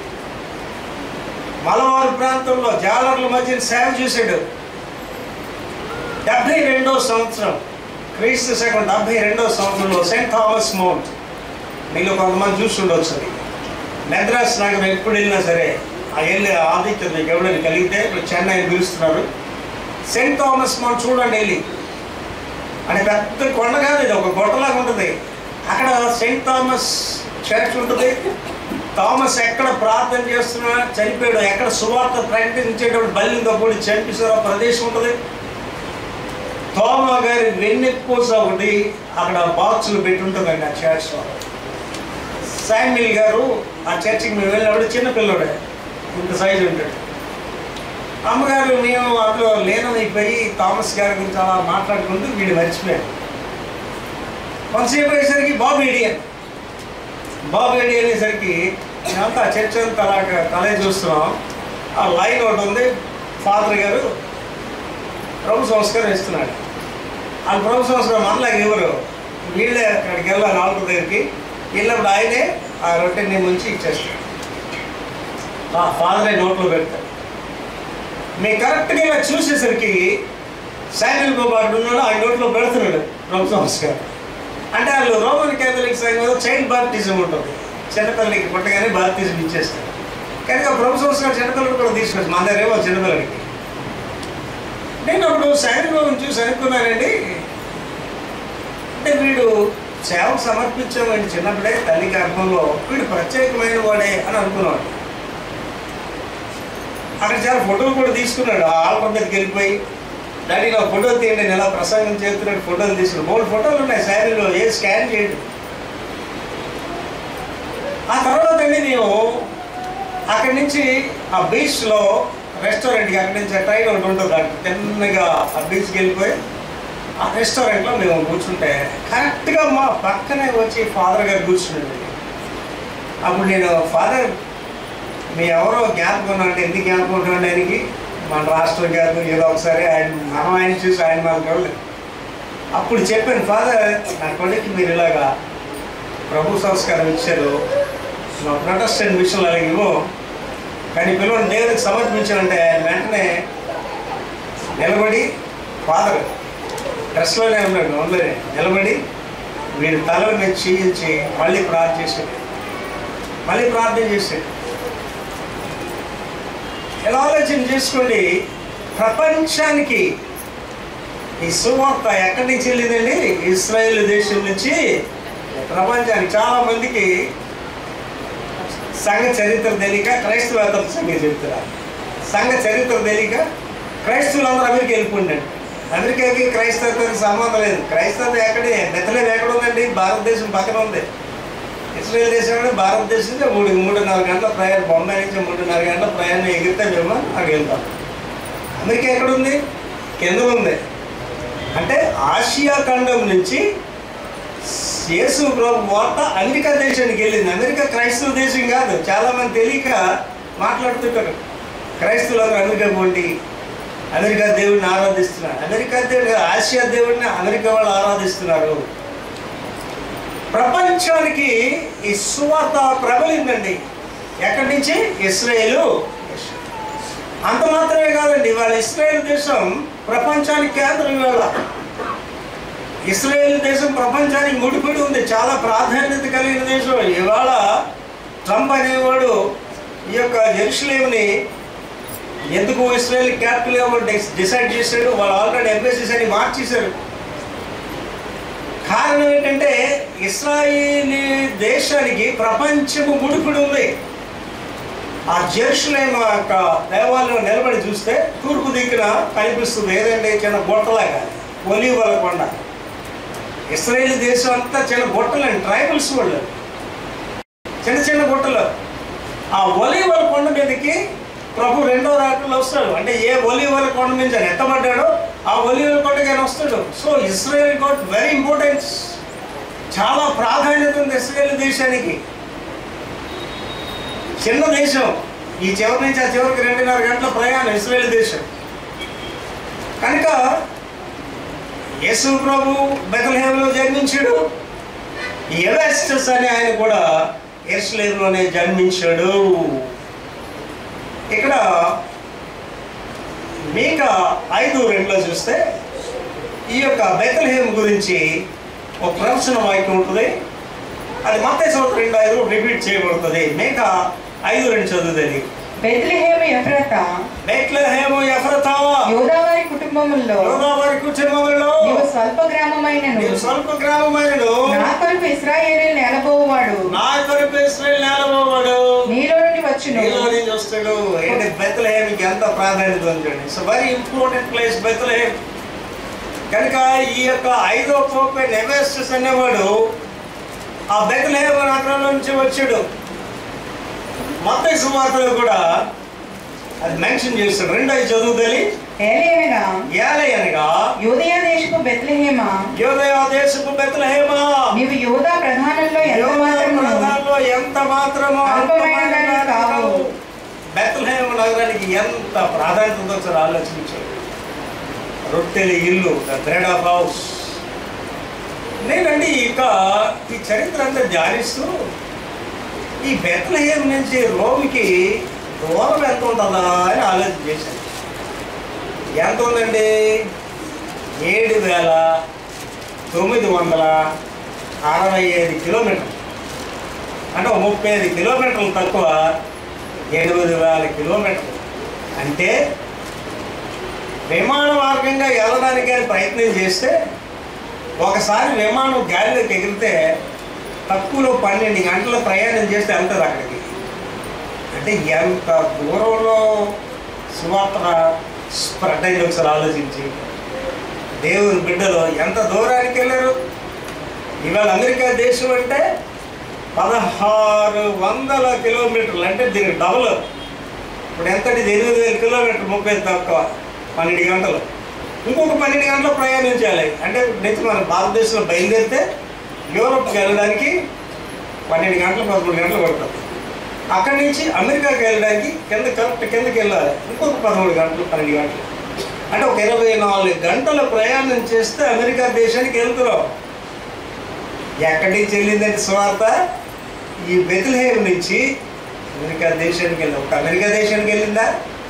మలవారు ప్రాంతంలో జాలర్ల మధ్య సేవ చేశాడు డెబ్బై రెండో సంవత్సరం క్రీస్తు శకం డెబ్బై రెండో సంవత్సరంలో సెయింట్ థామస్ మౌంట్ మీలో కొంతమంది చూసి ఉండొచ్చు అది మెద్రాస్ నగరం ఎప్పుడు వెళ్ళినా సరే ఆ వెళ్ళే ఆదిత్యం మీకు ఎవరైనా కలిగితే ఇప్పుడు చెన్నై పిలుస్తున్నారు సెయింట్ థామస్ మౌంట్ చూడండి వెళ్ళి అంటే పెద్ద కొండ కాదు ఇది ఒక గొట్టలాగా ఉంటుంది అక్కడ సెయింట్ థామస్ చర్చ్ ఉంటుంది థామస్ ఎక్కడ ప్రార్థన చేస్తున్నా చనిపోయాడు ఎక్కడ సువార్త ప్రకటించేటప్పుడు బల్లింతో కూడి చనిపిస్తారో ఆ ప్రదేశం ఉంటుంది తోమ గారి వెన్నెప్పూస ఒకటి అక్కడ బాక్సులు పెట్టి ఉంటుందండి ఆ చర్చ్లో శామ్యుల్ గారు ఆ చర్చికి మేము వెళ్ళినప్పుడు చిన్న పిల్లడే ఇంత సైజు ఉంటాడు అమ్మగారు మేము అందులో లీనమైపోయి థామస్ గారి గురించి అలా మాట్లాడుకుంటూ వీడు మర్చిపోయాడు కొంతసేపు అయ్యేసరికి బాబు ఏడియన్ బాబు ఏడి అనేసరికి మేమంతా చర్చ్ అంతా అలాగ తలే చూస్తున్నాం ఆ లైన్ ఒకటి ఉంది ఫాదర్ గారు ప్రభు సంస్కారం ఇస్తున్నాడు ఆ ప్రభు సంస్కారం మనలాగా ఎవరు వీళ్ళే అక్కడికి వెళ్ళాలి ఆల్టర్ దగ్గరికి వెళ్ళినప్పుడు ఆయనే ఆ రొట్టెని ముంచి ఇచ్చేస్తాడు ఆ ఫాదరే నోట్లో పెడతాడు మేము కరెక్ట్గా ఇలా చూసేసరికి శాండిల్ బాబు ఉన్నాడు ఆయన నోట్లో పెడుతున్నాడు ప్రభు సంస్కారం అంటే వాళ్ళు రోమన్ క్యాథలిక్ సంఘంలో చైల్డ్ బాప్టిజం ఉంటుంది చిన్నపిల్లలకి పుట్టగానే బాప్టిజం ఇచ్చేస్తారు కనుక ప్రభు సంస్కారం చిన్నపిల్లలు కూడా తీసుకొచ్చి మన దగ్గర ఏమో చిన్నపిల్లలకి నేను అప్పుడు శాండిల్ చూసి అనుకున్నానండి అంటే వీడు సేవకు సమర్పించామండి చిన్నప్పుడే తల్లి గర్భంలో వీడు ప్రత్యేకమైన వాడే అని అనుకున్నాడు అక్కడ చాలా ఫోటోలు కూడా తీసుకున్నాడు ఆ ఆల్బమ్ మీదకి వెళ్ళిపోయి డాడీ నా ఫోటో తీయండి నేను ఎలా ప్రసంగం చేస్తున్నాడు ఫోటోలు తీసుకున్నాడు మూడు ఫోటోలు ఉన్నాయి శారీలో ఏ స్కాన్ చేయండి ఆ తర్వాత అండి మేము అక్కడి నుంచి ఆ బీచ్లో రెస్టారెంట్కి అక్కడి నుంచి ఆ ట్రైన్ ఒకటి ఉంటుంది అక్కడ తిన్నగా ఆ బీచ్కి వెళ్ళిపోయి ఆ రెస్టారెంట్లో మేము కూర్చుంటే కరెక్ట్గా మా పక్కనే వచ్చి ఫాదర్ గారు కూర్చున్నాడు అప్పుడు నేను ఫాదర్ మీ ఎవరో జ్ఞాపకం అంటే ఎందుకు జ్ఞాపకం ఉంటుండే ఆయనకి మన రాష్ట్రం జ్ఞాపకం ఏదో ఒకసారి ఆయన మనం ఆయన చూసి ఆయన మాకు చూడలేదు అప్పుడు చెప్పాను ఫాదర్ నా కొడుకు మీరు ఇలాగా ప్రభు సంస్కారం ఇచ్చారు మా ప్రొటెస్టెంట్ విషయంలో అలాగే ఇవ్వం కానీ పిల్లలు దేవుడికి సమర్పించాలంటే ఆయన వెంటనే నిలబడి ఫాదర్ డ్రెస్లోనే ఉన్నాడు అందులోనే నిలబడి వీడి తలలో మీద చేయించి మళ్ళీ ప్రార్థన చేశాడు మళ్ళీ ప్రార్థన చేశాడు ఎలా ఆలోచన చేసుకోండి ప్రపంచానికి ఈ సువార్త ఎక్కడి నుంచి వెళ్ళిందండి ఇస్రాయేల్ దేశం నుంచి ప్రపంచానికి చాలా మందికి సంఘ చరిత్ర తెలియక క్రైస్తవేతల సంగతి చెప్తున్నారు సంఘ చరిత్ర తెలియక క్రైస్తవులందరూ అమెరికా వెళ్ళిపోండి అమెరికాకి క్రైస్తవతకి సంబంధం లేదు క్రైస్తవం ఎక్కడే బెత్తలేదు ఎక్కడ ఉందండి భారతదేశం పక్కన ఉంది ఇస్రాయేల్ దేశం కూడా భారతదేశం నుంచి మూడు మూడున్నర గంటల ప్రయాణం బొంబాయి నుంచి మూడున్నర గంటల ప్రయాణం ఎగిరితే మేము అక్కడికి వెళ్తాం అమెరికా ఎక్కడ ఉంది కింద ఉంది అంటే ఆసియా ఖండం నుంచి యేసు ప్రభు వార్త అమెరికా దేశానికి వెళ్ళింది అమెరికా క్రైస్తవ దేశం కాదు చాలా మంది తెలియక మాట్లాడుతుంటారు క్రైస్తవులందరూ అమెరికా పోండి అమెరికా దేవుడిని ఆరాధిస్తున్నారు అమెరికా దేవుడు ఆసియా దేవుడిని అమెరికా వాళ్ళు ఆరాధిస్తున్నారు ప్రపంచానికి ఈ సువార్త ప్రబలిందండి ఎక్కడి నుంచి ఇస్రాయేలు అంత మాత్రమే కాదండి ఇవాళ ఇస్రాయేల్ దేశం ప్రపంచానికి కేంద్రం ఇవాళ ఇస్రాయేల్ దేశం ప్రపంచానికి ముడిపడి ఉంది చాలా ప్రాధాన్యత కలిగిన దేశం ఇవాళ ట్రంప్ అనేవాడు ఈ యొక్క జెరూసలేంని ఎందుకు ఇస్రాయేల్ క్యాపిటల్ డిసైడ్ చేశాడు వాళ్ళు ఆల్రెడీ ఎంబసీస్ అని మార్చేశారు కారణం ఏంటంటే ఇస్రాయేలీ దేశానికి ప్రపంచము ముడిపడి ఉంది ఆ జెరూసలేం యొక్క దేవాలయం నిలబడి చూస్తే తూర్పు దిక్కున కనిపిస్తుంది ఏదంటే చిన్న గుట్టలాగా ఒలీవల కొండ ఇస్రాయేల్ దేశం అంతా చిన్న గుట్టలండి ట్రైబల్స్ వాళ్ళు చిన్న చిన్న గుట్టలు ఆ ఒలీవల కొండ మీదకి ప్రభు రెండో రాకల్లో వస్తాడు అంటే ఏ ఒలీవల కొండ మీద ఆయన ఎత్తబడ్డాడో ఆ ఒలీవల కొండకి ఆయన వస్తాడు so Israel got very importance చాలా ప్రాధాన్యత ఉంది ఇస్రాయేల్ దేశానికి చిన్న దేశం ఈ చివరి నుంచి ఆ చివరికి రెండున్నర గంటల ప్రయాణం ఇస్రాయేల్ దేశం కనుక యేసు ప్రభు బెతలహేమలో జన్మించాడు ఎవెస్టస్ అని ఆయన కూడా ఎర్స్లేంలోనే జన్మించాడు ఇక్కడ మీక ఐదు రెండులో చూస్తే ఈ యొక్క బెతలహేమ్ గురించి ఒక ప్రవచన వాక్యం ఉంటుంది అది మత సంవత్సరం రెండు ఐదు రిపీట్ చేయబడుతుంది మేక ఐదు రెండు చదువుతుంది బెత్లెహేము ఎఫ్రత బెత్లహేము ఎఫ్రతా యోదావారి కుటుంబముల్లో యోదావారి కుటుంబంలో నీవు స్వల్ప గ్రామమైనను నీవు స్వల్ప గ్రామమైనను నా కొరకు ఇస్రాయేలు నేలబోవాడు నా కొరకు ఇస్రాయేల్ నేలబోవాడు నీలో నుండి వచ్చును నీలో నుంచి వస్తాడు ఏంటి బెత్లహేమ్కి ఎంత ప్రాధాన్యత ఉందండి so very important place Bethlehem కనుక ఈ యొక్క ఐదో పోపే నెవెస్టస్ అనేవాడు ఆ బెత్లహేమ్ నగరం నుంచి వచ్చాడు మత సువార్తలు కూడా అది మెన్షన్ చేస్తాడు రెండో చదువుతలి ఏలేనగా ఏలయనగా యోదయ దేశపు బెత్లెహేమ యోదయ దేశపు బెత్లహేమా నీవు యోదా ప్రధానంలో ఎంత యోదయ మాత్రము ప్రాంతాల్లో ఎంత మాత్రమో అల్పమైన దానివి కావు. బెత్లహేమ నగరానికి ఎంత ప్రాధాన్యత ఉందో ఒకసారి ఆలోచించారు రొట్టెల ఇల్లు ద బ్రెడ్ ఆఫ్ హౌస్ నేనండి ఇక ఈ చరిత్ర అంతా ధ్యానిస్తూ ఈ బెత్లహేమ్ నుంచి రోమ్కి దూరం ఎంత ఉంటుందా అని ఆలోచన చేశాను ఎంత ఉందండి ఏడు వేల తొమ్మిది వందల అరవై ఐదు కిలోమీటర్లు అంటే ఒక ముప్పై ఐదు కిలోమీటర్లు తక్కువ ఎనిమిది వేల కిలోమీటర్లు అంటే విమాన మార్గంగా వెళ్ళడానికి కానీ ప్రయత్నం చేస్తే ఒకసారి విమానం గాలిలోకి ఎగిరితే తక్కువలో పన్నెండు గంటల ప్రయాణం చేస్తే వెళ్తుంది అక్కడికి అంటే ఎంత దూరంలో సువార్త స్ప్రెడ్ అయింది ఒకసారి ఆలోచించి దేవుని బిడ్డలు ఎంత దూరానికి వెళ్ళారు ఇవాళ అమెరికా దేశం అంటే పదహారు వందల కిలోమీటర్లు అంటే దీనికి డబుల్ ఇప్పుడు ఎంతటి ఎనిమిది వేల కిలోమీటర్ ముప్పై తక్కువ పన్నెండు గంటలు ఇంకొక పన్నెండు గంటలు ప్రయాణం చేయాలి అంటే నెక్స్ట్ మన భారతదేశంలో బయలుదేరితే యూరోప్కి వెళ్ళడానికి పన్నెండు గంటలు పదమూడు గంటలు పడుతుంది అక్కడి నుంచి అమెరికాకి వెళ్ళడానికి కింద కరెక్ట్ కిందకి వెళ్ళాలి ఇంకొక పదమూడు గంటలు పన్నెండు గంటలు అంటే ఒక ఇరవై నాలుగు గంటల ప్రయాణం చేస్తే అమెరికా దేశానికి వెళ్తున్నాం ఎక్కడి నుంచి వెళ్ళిందంటే స్వార్థ ఈ బెతిల్హేమ్ నుంచి అమెరికా దేశానికి వెళ్ళి ఒక అమెరికా దేశానికి వెళ్ళిందా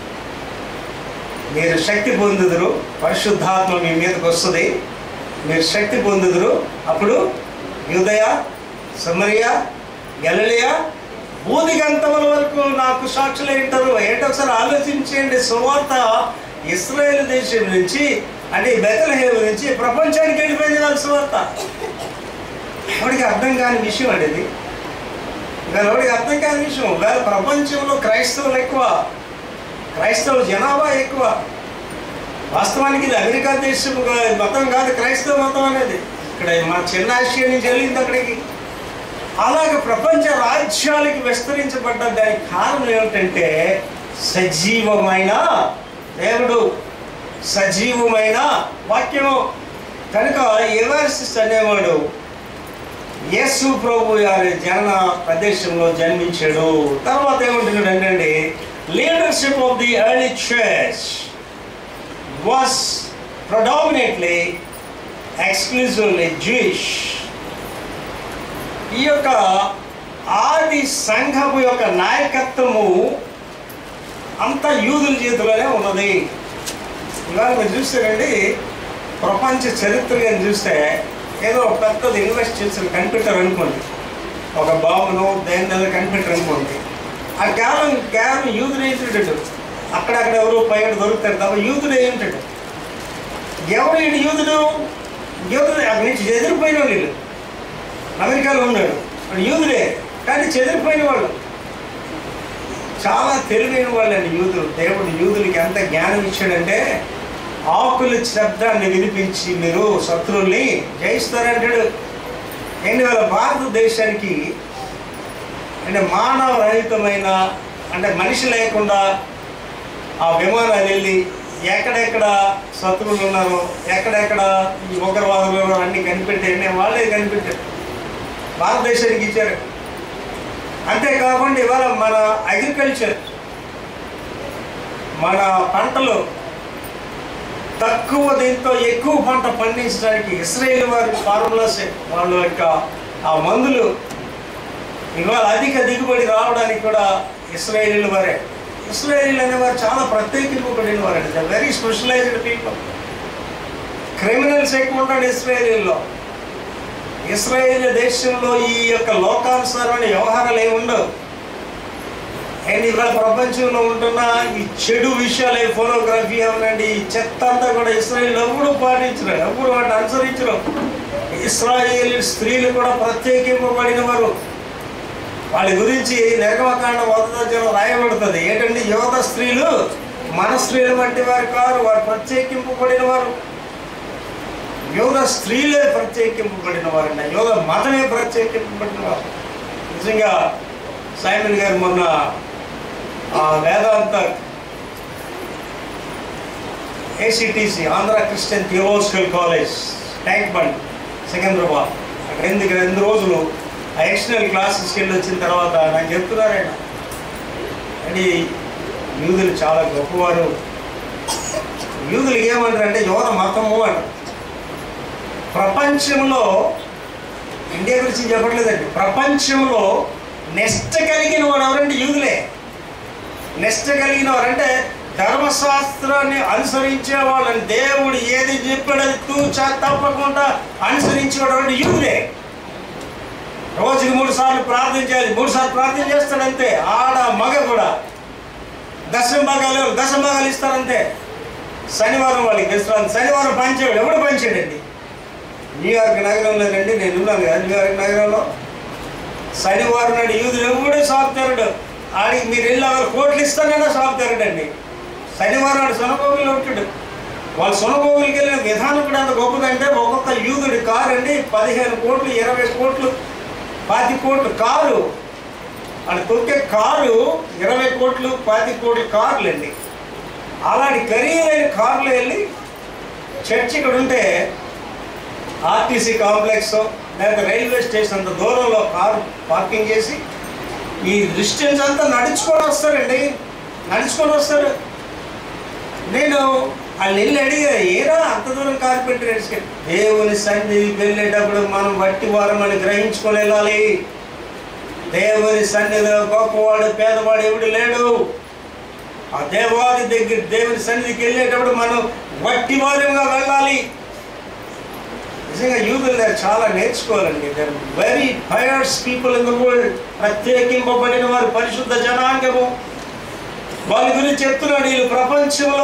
మీరు శక్తి పొందుదురు పరిశుద్ధాత్మ మీ మీదకి వస్తుంది మీరు శక్తి పొందుదురు అప్పుడు యూదయ సమరియా గలలియా బూదిగంతముల వరకు నాకు సాక్షులు ఏంటారు ఏంటో ఒకసారి ఆలోచించండి సువార్త ఇస్రాయేల్ దేశం నుంచి అంటే ఈ బెతలహేమ్ నుంచి ప్రపంచానికి వెళ్ళిపోయింది వాళ్ళ సువార్త వాడికి అర్థం కాని విషయం అండి ఇది ఇవాళ వాడికి అర్థం కాని విషయం ఇవాళ ప్రపంచంలో క్రైస్తవులు ఎక్కువ క్రైస్తవ జనాభా ఎక్కువ వాస్తవానికి ఇది అమెరికా దేశం గా- మతం కాదు క్రైస్తవ మతం అనేది ఇక్కడ మన చిన్న ఆసియా నుంచి వెళ్ళింది అక్కడికి అలాగే ప్రపంచ రాజ్యాలకి విస్తరించబడ్డ దానికి కారణం ఏమిటంటే సజీవమైన దేవుడు సజీవమైన వాక్యము కనుక ఎవాసిస్ అనేవాడు యేసు ప్రభు గారి జనన ప్రదేశంలో జన్మించాడు తర్వాత ఏమంటున్నాడు అంటే leadership of the early church was predominantly exclusively Jewish ఈ యొక్క ఆది సంఘము యొక్క నాయకత్వము అంతా యూదుల చేతిలోనే ఉన్నది ఇవాళ మీరు చూస్తారండి ప్రపంచ చరిత్ర కానీ చూస్తే ఏదో ఒక పెద్దది ఇన్వెస్ట్ చేసిన కంప్యూటర్ అనుకోండి ఒక బాబును దేని ఏదో కంప్యూటర్ అనుకోండి ఆ కేవలం కేవలం యూదుడు ఏంటాడు అక్కడక్కడ ఎవరు పైన దొరుకుతాడు తప్ప యూదుడు ఏంటాడు ఎవరు ఈడు యూదుడు యూదుడు అక్కడి నుంచి ఎదిరిపోయిన వాళ్ళు వీళ్ళు అమెరికాలో ఉన్నాడు వాడు యూదుడే కానీ చెదిరిపోయిన వాళ్ళు చాలా తెలివైన వాళ్ళండి యూదులు దేవుడు యూదులకి ఎంత జ్ఞానం ఇచ్చాడంటే ఆకుల శబ్దాన్ని వినిపించి మీరు శత్రువుల్ని జయిస్తారంటాడు రెండు వేల భారతదేశానికి అంటే మానవ రహితమైన అంటే మనిషి లేకుండా ఆ విమానాలు వెళ్ళి ఎక్కడెక్కడ శత్రువులు ఉన్నారో ఎక్కడెక్కడ ఈ ఉగ్రవాదులు ఉన్నారో అన్ని కనిపెట్టారు వాళ్ళే కనిపెట్టారు భారతదేశానికి ఇచ్చారు అంతేకాకుండా ఇవాళ మన అగ్రికల్చర్ మన పంటలు తక్కువ దీంతో ఎక్కువ పంట పండించడానికి ఇస్రాయేల్ వారి ఫార్ములాస్ వాళ్ళ యొక్క ఆ మందులు ఇవాళ అధిక దిగుబడి రావడానికి కూడా ఇస్రాయేల్ వారే ఇస్రాయేల్ అనేవారు చాలా ప్రత్యేకింపబడిన వారండి the very specialised people criminals ఎక్కువ ఉంటాడు ఇస్రాయేలీల్లో ఇస్రాయేల్ దేశంలో ఈ యొక్క లోకానుసారమైన వ్యవహారాలు ఏమి ఉండవు అండ్ ఇవాళ ప్రపంచంలో ఉంటున్న ఈ చెడు విషయాలు ఫోటోగ్రఫీ అవనండి ఈ చెత్త అంతా కూడా ఇస్రాయేల్ ఎప్పుడు పాటించరు ఎప్పుడు వాటిని అనుసరించరు ఇస్రాయేల్ స్త్రీలు కూడా ప్రత్యేకింపబడిన వారు వాళ్ళ గురించి నిర్గమకాండ మొదటి రాయబడుతుంది ఏంటంటే యువత స్త్రీలు మన స్త్రీలు వంటి వారు కారు వారు ప్రత్యేకింపబడిన వారు యోగ స్త్రీలే ప్రత్యేకింపబడిన వారండి యోగ మతమే ప్రత్యేకింపబడిన వారు నిజంగా సైమన్ గారు మొన్న ఆ Vedanta ACTC Andhra Christian theological college Tank Bund Secunderabad అక్కడ ఎందుకు రెండు రోజులు ఆ ఎక్స్టర్నల్ క్లాసెస్కి వెళ్ళి వచ్చిన తర్వాత నాకు చెప్తున్నారు ఆయన అంటే యూదులు చాలా గొప్పవారు యూదులు ఏమంటారు అంటే యోగ మతము అంటారు ప్రపంచంలో ఇండియా గురించి చెప్పట్లేదండి ప్రపంచంలో నెస్ట్ కలిగిన వాడు ఎవరంటే యూదులే నెస్ట్ కలిగిన వారంటే ధర్మశాస్త్రాన్ని అనుసరించే వాళ్ళని దేవుడు ఏది చెప్పాడని తూచా తప్పకుండా అనుసరించేవాడు అంటే యూదులే రోజుకి మూడు సార్లు ప్రార్థన చేయాలి మూడు సార్లు ప్రార్థన చేస్తాడంతే ఆడ మగ కూడా దశమ భాగాలు దశమ భాగాలు ఇస్తారంతే శనివారం వాళ్ళకి విశ్రాంతి శనివారం పంచాడు ఎవడు పంచాడండి న్యూయార్క్ నగరంలోనండి నేను ఉన్నాను కదా న్యూయార్క్ నగరంలో శనివారం నాడు యూదులు ఎవడే సాగుతారు ఆడికి మీరు వెళ్ళి అక్కడ కోట్లు ఇస్తానన్నా సాగుతారండి శనివారం నాడు సొనగోగులు ఉంటాడు వాళ్ళు సొనగోగులకి వెళ్ళిన విధానం కూడా అంత గొప్పదంటే ఒక్కొక్క యూదుడి కారు అండి పదిహేను కోట్లు ఇరవై కోట్లు పాతి కోట్లు కారు అది తొక్కే కారు ఇరవై కోట్లు పాతి కోట్ల కార్లు అండి అలాంటి ఖరీదైన కార్లు వెళ్ళి చర్చ్ ఇక్కడ ఉంటే ఆర్టీసీ కాంప్లెక్స్ లేదా రైల్వే స్టేషన్ అంత దూరంలో కారు పార్కింగ్ చేసి ఈ డిస్టెన్స్ అంతా నడుచుకొని వస్తారండి నడుచుకొని వస్తారు నేను వాళ్ళు వెళ్ళి అడిగా ఏరా అంత దూరం కార్పెంటర్ వేసుకెళ్ళి దేవుని సన్నిధికి వెళ్ళేటప్పుడు మనం వట్టి వారమని గ్రహించుకొని వెళ్ళాలి దేవుని సన్నిధిలో గొప్పవాడు పేదవాడు ఎవడు లేడు ఆ దేవాది దగ్గర దేవుని సన్నిధికి వెళ్ళేటప్పుడు మనం వట్టి వారంగా వెళ్ళాలి నిజంగా యూదులు దగ్గర చాలా నేర్చుకోవాలండి they're very first people in the world ప్రత్యేకింపబడిన వారు పరిశుద్ధ జనాంగము వాళ్ళ గురించి చెప్తున్నాడు వీళ్ళు ప్రపంచంలో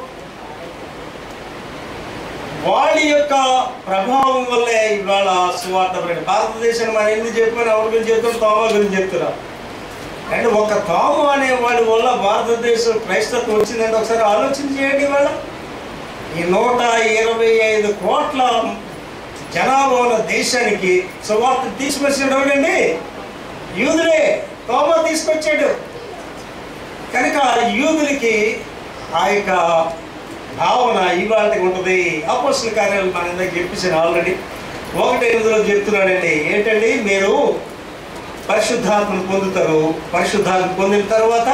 వాళ్ళ యొక్క ప్రభావం వల్లే ఇవాళ సువార్త ప్రకటన. భారతదేశాన్ని మనం ఎందుకు చెప్పాను ఎవరి గురించి చెప్తాం తోమ గురించి చెప్తున్నాం అండ్ ఒక తోమ అనే వాడి వల్ల భారతదేశం క్రైస్తత్వం వచ్చిందంటే ఒకసారి ఆలోచన చేయండి ఇవాళ ఈ నూట ఇరవై ఐదు కోట్ల జనాభా ఉన్న దేశానికి సువార్త తీసుకొచ్చాడు ఎవడండి యూదులే తోమ తీసుకొచ్చాడు కనుక యూదులకి ఆ యొక్క భావన ఇవాళ ఉంటుంది అపోస్తుల కార్యాలు మన ఇందాక చెప్పేసాను ఆల్రెడీ ఒకటి ఎనిమిదిలో చెప్తున్నాడండి ఏంటండి మీరు పరిశుద్ధాత్మను పొందుతారు పరిశుద్ధాత్మ పొందిన తర్వాత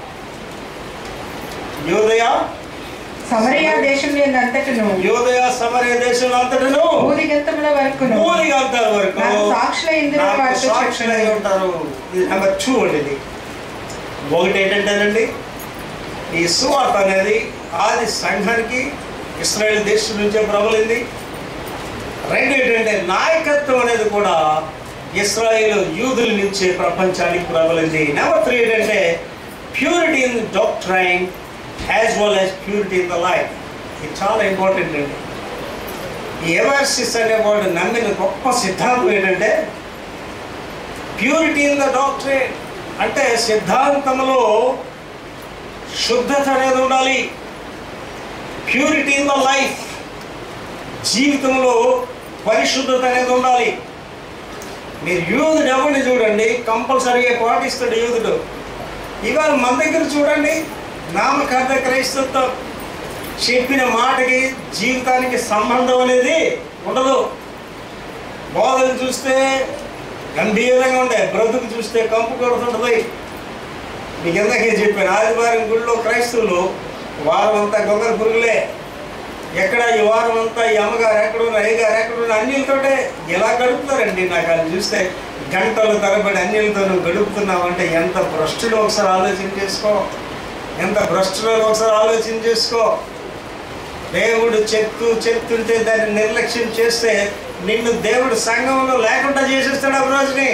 యోదయ సమరయ దేశం అంతటను యోదయ సమరయ దేశంలో అంతటను ఊరిగంతముల వరకును ఊరిగా అంటారు వరకు నాకు సాక్షుల ఇందులో నాకు వారితో సాక్షులై చెప్పాను. ఉంటారు ఇది నెంబర్ టూ అండి ఇది ఒకటి ఏంటంటేనండి ఈ సువార్త అనేది ఆది సంఘానికి ఇస్రాయేల్ దేశం నుంచే ప్రబలింది రెండు ఏంటంటే నాయకత్వం అనేది కూడా ఇస్రాయేల్ యూదుల నుంచే ప్రపంచానికి ప్రబలింది నెంబర్ త్రీ ఏంటంటే purity in doctrine as well as purity in the life ఇది చాలా ఇంపార్టెంట్ అండి ఈ ఎవర్సిస్ అనేవాడు నమ్మిన గొప్ప సిద్ధాంతం ఏంటంటే ప్యూరిటీ ఇన్ ద డాక్టరేట్ అంటే సిద్ధాంతంలో శుద్ధత అనేది ఉండాలి ప్యూరిటీ ఇన్ ద లైఫ్ జీవితంలో పరిశుద్ధత అనేది ఉండాలి మీరు యూదుడు ఎవరిని చూడండి కంపల్సరీగా పాటిస్తాడు యూదుడు ఇవాళ మన దగ్గర చూడండి నామకార్థ క్రైస్తత్వం చెప్పిన మాటకి జీవితానికి సంబంధం అనేది ఉండదు బోధన చూస్తే గంభీరంగా ఉండే బ్రతుకు చూస్తే కంపు కొడుతుంటుంది మీకు ఎందాకే చెప్పాను ఆదివారం గుళ్ళో క్రైస్తవులు వారం అంతా గొంగర పురుగులే ఎక్కడ ఈ వారం అంతా ఈ అమ్మగారు ఎక్కడున్న అయ్యగారు ఎక్కడున్న అన్నిలతోటే ఎలా గడుపుతారండి నాకు అది చూస్తే గంటలు తరబడి అన్నిలతో నువ్వు గడుపుతున్నావంటే ఎంత భ్రష్టుడు ఒకసారి ఆలోచన చేసుకో ఎంత భ్రష్టుడు ఒకసారి ఆలోచన చేసుకో దేవుడు చెప్తూ చెప్తుంటే దాన్ని నిర్లక్ష్యం చేస్తే నిన్ను దేవుడు సంఘంలో లేకుండా చేసేస్తాడు ఆ రోజుని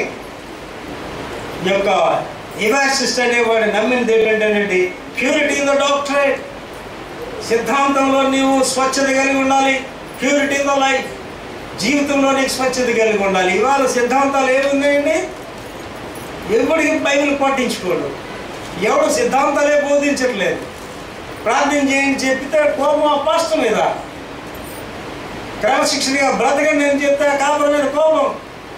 ఈ యొక్క ఇవాసిస్ట్ అనేవాడు నమ్మినది ఏంటంటేనండి ప్యూరిటీ ఇన్ ద డాక్టరేట్ సిద్ధాంతంలో నీవు స్వచ్ఛత కలిగి ఉండాలి ప్యూరిటీ ఇన్ ద లైఫ్ జీవితంలో నీకు స్వచ్ఛత కలిగి ఉండాలి ఇవాళ సిద్ధాంతాలు ఏమున్నాయండి ఎవడికి బైబిల్ పట్టించుకోడు ఎవడు సిద్ధాంతాలే బోధించట్లేదు ప్రార్థన చేయండి చెప్పితే కోపం ఆ పాస్టర్ మీద క్రమశిక్షణగా బ్రతకండి నేను చెప్తే కాపురం మీద కోపం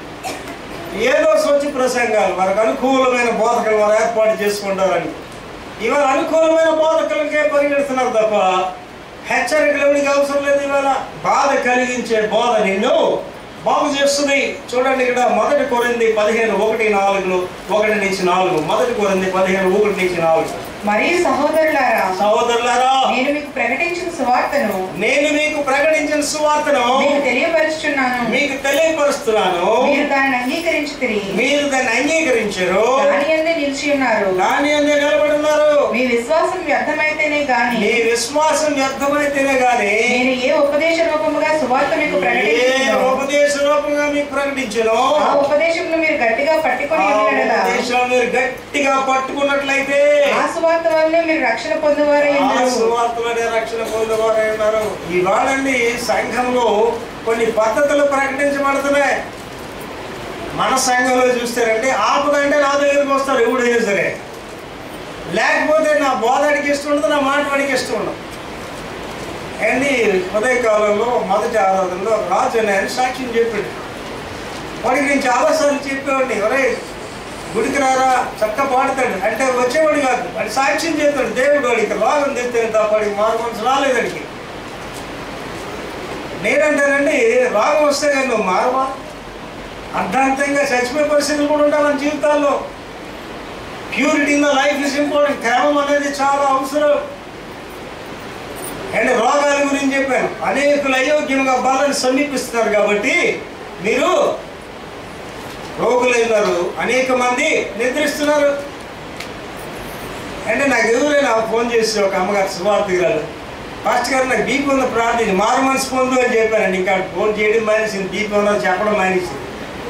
ఏదో సోచి ప్రసంగాలు వారికి అనుకూలమైన బోధకులు వారు ఏర్పాటు చేసుకుంటారని ఇవాళ అనుకూలమైన బోధకులకే పరిగెడుతున్నారు తప్ప హెచ్చరికలు ఎవరికి అవసరం లేదు ఇవాళ బాధ కలిగించే బోధ నిన్ను బాగు చేస్తుంది చూడండి ఇక్కడ మొదటి కొరింది పదిహేను ఒకటి నాలుగులో ఒకటి నుంచి నాలుగు మొదటి కొరింది పదిహేను ఒకటి నుంచి నాలుగు మరియు సహోదరులారా సహోదరులారా నేను మీకు ప్రకటించిన సువార్తను నేను మీకు ప్రకటించిన సువార్తను మీకు తెలియపరుచుచున్నాను మీకు తెలియపరుస్తున్నాను మీరు దానిని అంగీకరించుతిరి మీరు దాన్ని అంగీకరించారు దాని అందే నిలిచి ఉన్నారు దాని అందే నిలబడి ఉన్నారు మీ విశ్వాసం వ్యర్థమైతేనే గాని నీ విశ్వాసం వ్యర్థమైతేనే గాని నేను ఏ ఉపదేశ రూపముగా సువార్త మీకు ఏ ప్రకటించును ఉపదేశ రూపంగా మీకు ప్రకటించను ఆ ఉపదేశమును మీరు గట్టిగా పట్టుకొని ఆ ఉండగలరా ఉపదేశం మీరు గట్టిగా పట్టుకున్నట్లయితే ఆ సువార్త వల్లే మీరు రక్షణ పొందువారై ఆ ఉండరు సువార్తలోనే రక్షణ పొందేవారై ఉన్నారు ఇవాళండి సంఘంలో కొన్ని పద్ధతులు ప్రకటించబడుతున్నాయి మన సంఘంలో చూస్తారంటే ఆపదంటే నా దగ్గరికి వస్తారు ఎవడైనా సరే లేకపోతే నా బోధడికి ఇష్టం ఉండదు నా మాట వాడికి ఇష్టం ఉండదు అండి ఉదయకాలంలో మొదటి ఆరాధనలో రాజు అనే ఆయన సాక్ష్యం చెప్పాడు వాడికి నేను చాలాసార్లు చెప్పేవాడిని ఒరే గుడికి రారా చక్క పాడతాడు అంటే వచ్చేవాడు కాదు వాడి సాక్ష్యం చేస్తాడు దేవుడు వాడికి రోగం తెస్తే తప్ప వాడికి మారు మనసు రాలేదానికి నేనంటానండి రోగం వస్తే కానీ నువ్వు మారవా అర్ధాంతంగా చచ్చిపోయే పరిస్థితులు కూడా ఉంటాయి మన జీవితాల్లో purity in the life is important క్రమం అనేది చాలా అవసరం అండ్ రోగాల గురించి చెప్పాను అనేకులు అయోగ్యంగా బాలను సమీపిస్తున్నారు కాబట్టి మీరు రోగులైనారు అనేక మంది నిద్రిస్తున్నారు అంటే నాకు ఎవరైనా ఫోన్ చేసి ఒక అమ్మగారు సువార్తి గారు ఫస్ట్ గారు నాకు బీపీ ఉన్న ప్రార్థన మారు మనసు పొందు అని చెప్పానండి ఇంకా ఫోన్ చేయడం మానేసింది బీపీ ఉన్నది చెప్పడం మానేసింది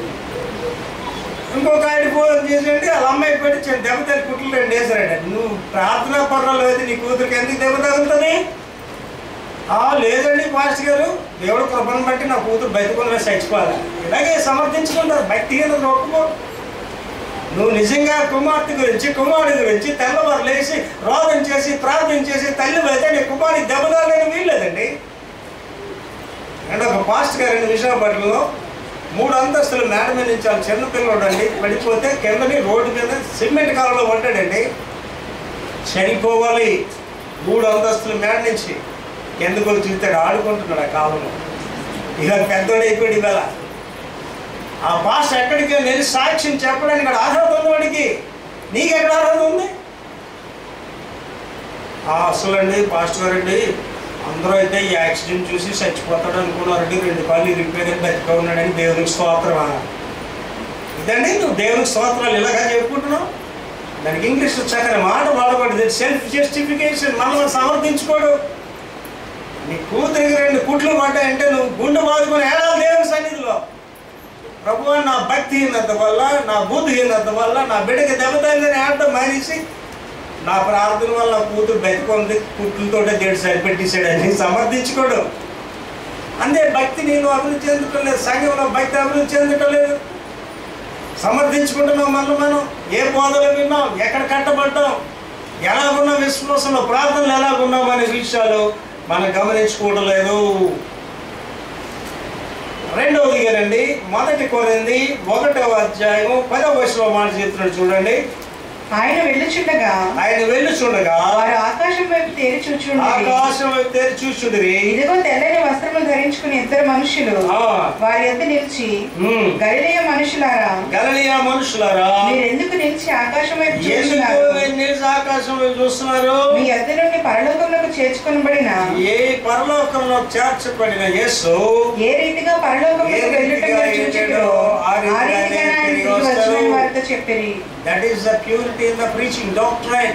ఇంకొక ఆయన ఫోన్ చేసేయండి వాళ్ళ అమ్మాయి పెట్టి చిన్న దెబ్బ తల్లి కుట్లు రెండు వేసారండి నువ్వు ప్రార్థనా పర్వాలేదు అయితే నీ కూతురికి ఎందుకు దెబ్బ తగులుతుంది ఆ, లేదండి పాస్టర్ గారు దేవుడు కృపను బట్టి నా కూతురు బతికుండా చచ్చిపోవాలి ఇలాగే సమర్థించుకుంటారు భక్తిహీన ఒప్పుకో నువ్వు నిజంగా కుమార్తె గురించి కుమారుడి గురించి తెల్లవారు లేచి రోదన చేసి ప్రార్థన చేసి తల్లి వెళ్తే నీ కుమారుడికి దెబ్బతాలని వీల్లేదండి అండ్ ఒక పాస్ట్ గారండి విశాఖపట్నంలో మూడు అంతస్తులు మేడ మీద నుంచి వాళ్ళ చిన్న పిల్లడు అండి పడిపోతే కిందని రోడ్డు మీద సిమెంట్ కాలంలో పడ్డాడండి చనిపోవాలి మూడు అంతస్తుల మేడ నుంచి ఎందుకు చూస్తాడు ఆడుకుంటున్నాడు ఆ కాలంలో ఇక పెద్దోడు అయిపోయాడు ఇవాళ ఆ పాస్ ఎక్కడికి నేను సాక్ష్యం చెప్పడానికి ఇక్కడ అర్హత ఉంది వాడికి నీకెక్కడ అర్హత ఉంది ఆ అసలండి పాస్టర్ గారండి అందరూ అయితే ఈ యాక్సిడెంట్ చూసి చచ్చిపోతాడు అనుకున్నారండి రెండు కాళ్ళు ఇరిగిపోయిన బతిక ఉన్నాడని దేవునికి స్తోత్రమా ఇదండి నువ్వు దేవునికి స్తోత్రాలు ఇలాగా చెప్పుకుంటున్నావు దానికి ఇంగ్లీష్ చక్కని మాట వాడబడింది సెల్ఫ్ జస్టిఫికేషన్ మనం సమర్థించుకోడు నీ కూతురికి రెండు కుట్లు పడ్డాయంటే నువ్వు గుండె బాదుకొని ఏడాది దేవుని సన్నిధిలో ప్రభు నా భక్తిహీనత వల్ల నా బుద్ధిహీనత వల్ల నా బిడ్డకి దెబ్బతల్లని ఆడటం మానేసి నా ప్రార్థన వల్ల నా కూతురు బతికొంది కుట్లతోటే దేవుడు సరిపెట్టేశాడని సమర్థించుకోడు అంతే భక్తి నేను అభివృద్ధి చెందటం లేదు సంఘంలో భక్తి అభివృద్ధి చెందటం లేదు సమర్థించుకుంటున్నాం మనం మనం ఏ బోధలు విన్నాం ఎక్కడ కట్టబడ్డాం ఎలాగున్న విశ్వాసంలో ప్రార్థనలు ఎలాగున్నాం అనే విషయాలు మనం గమనించుకోవడం లేదు రెండవదిగానండి మొదటి కొరింది ఒకటవ అధ్యాయం పదవ వయసులో మాట చెప్తున్నాడు చూడండి ఆయన వెళ్ళుచుండగా ఆయన వెళ్ళి చూడగా వారు ఆకాశం వైపు తేరి చూచుండేది ఆకాశం వైపు తెరి చూచుండిరి ఇదిగో తెల్లని వస్త్రములు ధరించుకుని ఇద్దరు మనుషులు ఆ, వారి యొద్ద నిలిచి ఉమ్, గలిలయ మనుషులారా గలిలయ మనుషులారా మీరు ఎందుకు నిలిచి ఆకాశం వైపు ఎందుకు చూస్తున్నారు మీరు నిలిచి ఆకాశం వైపు చూస్తున్నారు మీ యొద్ద నుండి పరలోకంలోకి చేర్చుకొనబడిన ఏ పరలోకంలో చేర్చబడిన యేసు ఏ రీతిగా పరలోకంలోకి ఏ వెళ్ళటం రీతిగా మీరు చూచుచుండో, ఆ ఆ రీతిగానే రీతిగానే ఆయన తిరిగి తిరిగి వస్తారు. వచ్చునని వారితో చెప్పిరి that is the purity in the preaching doctrine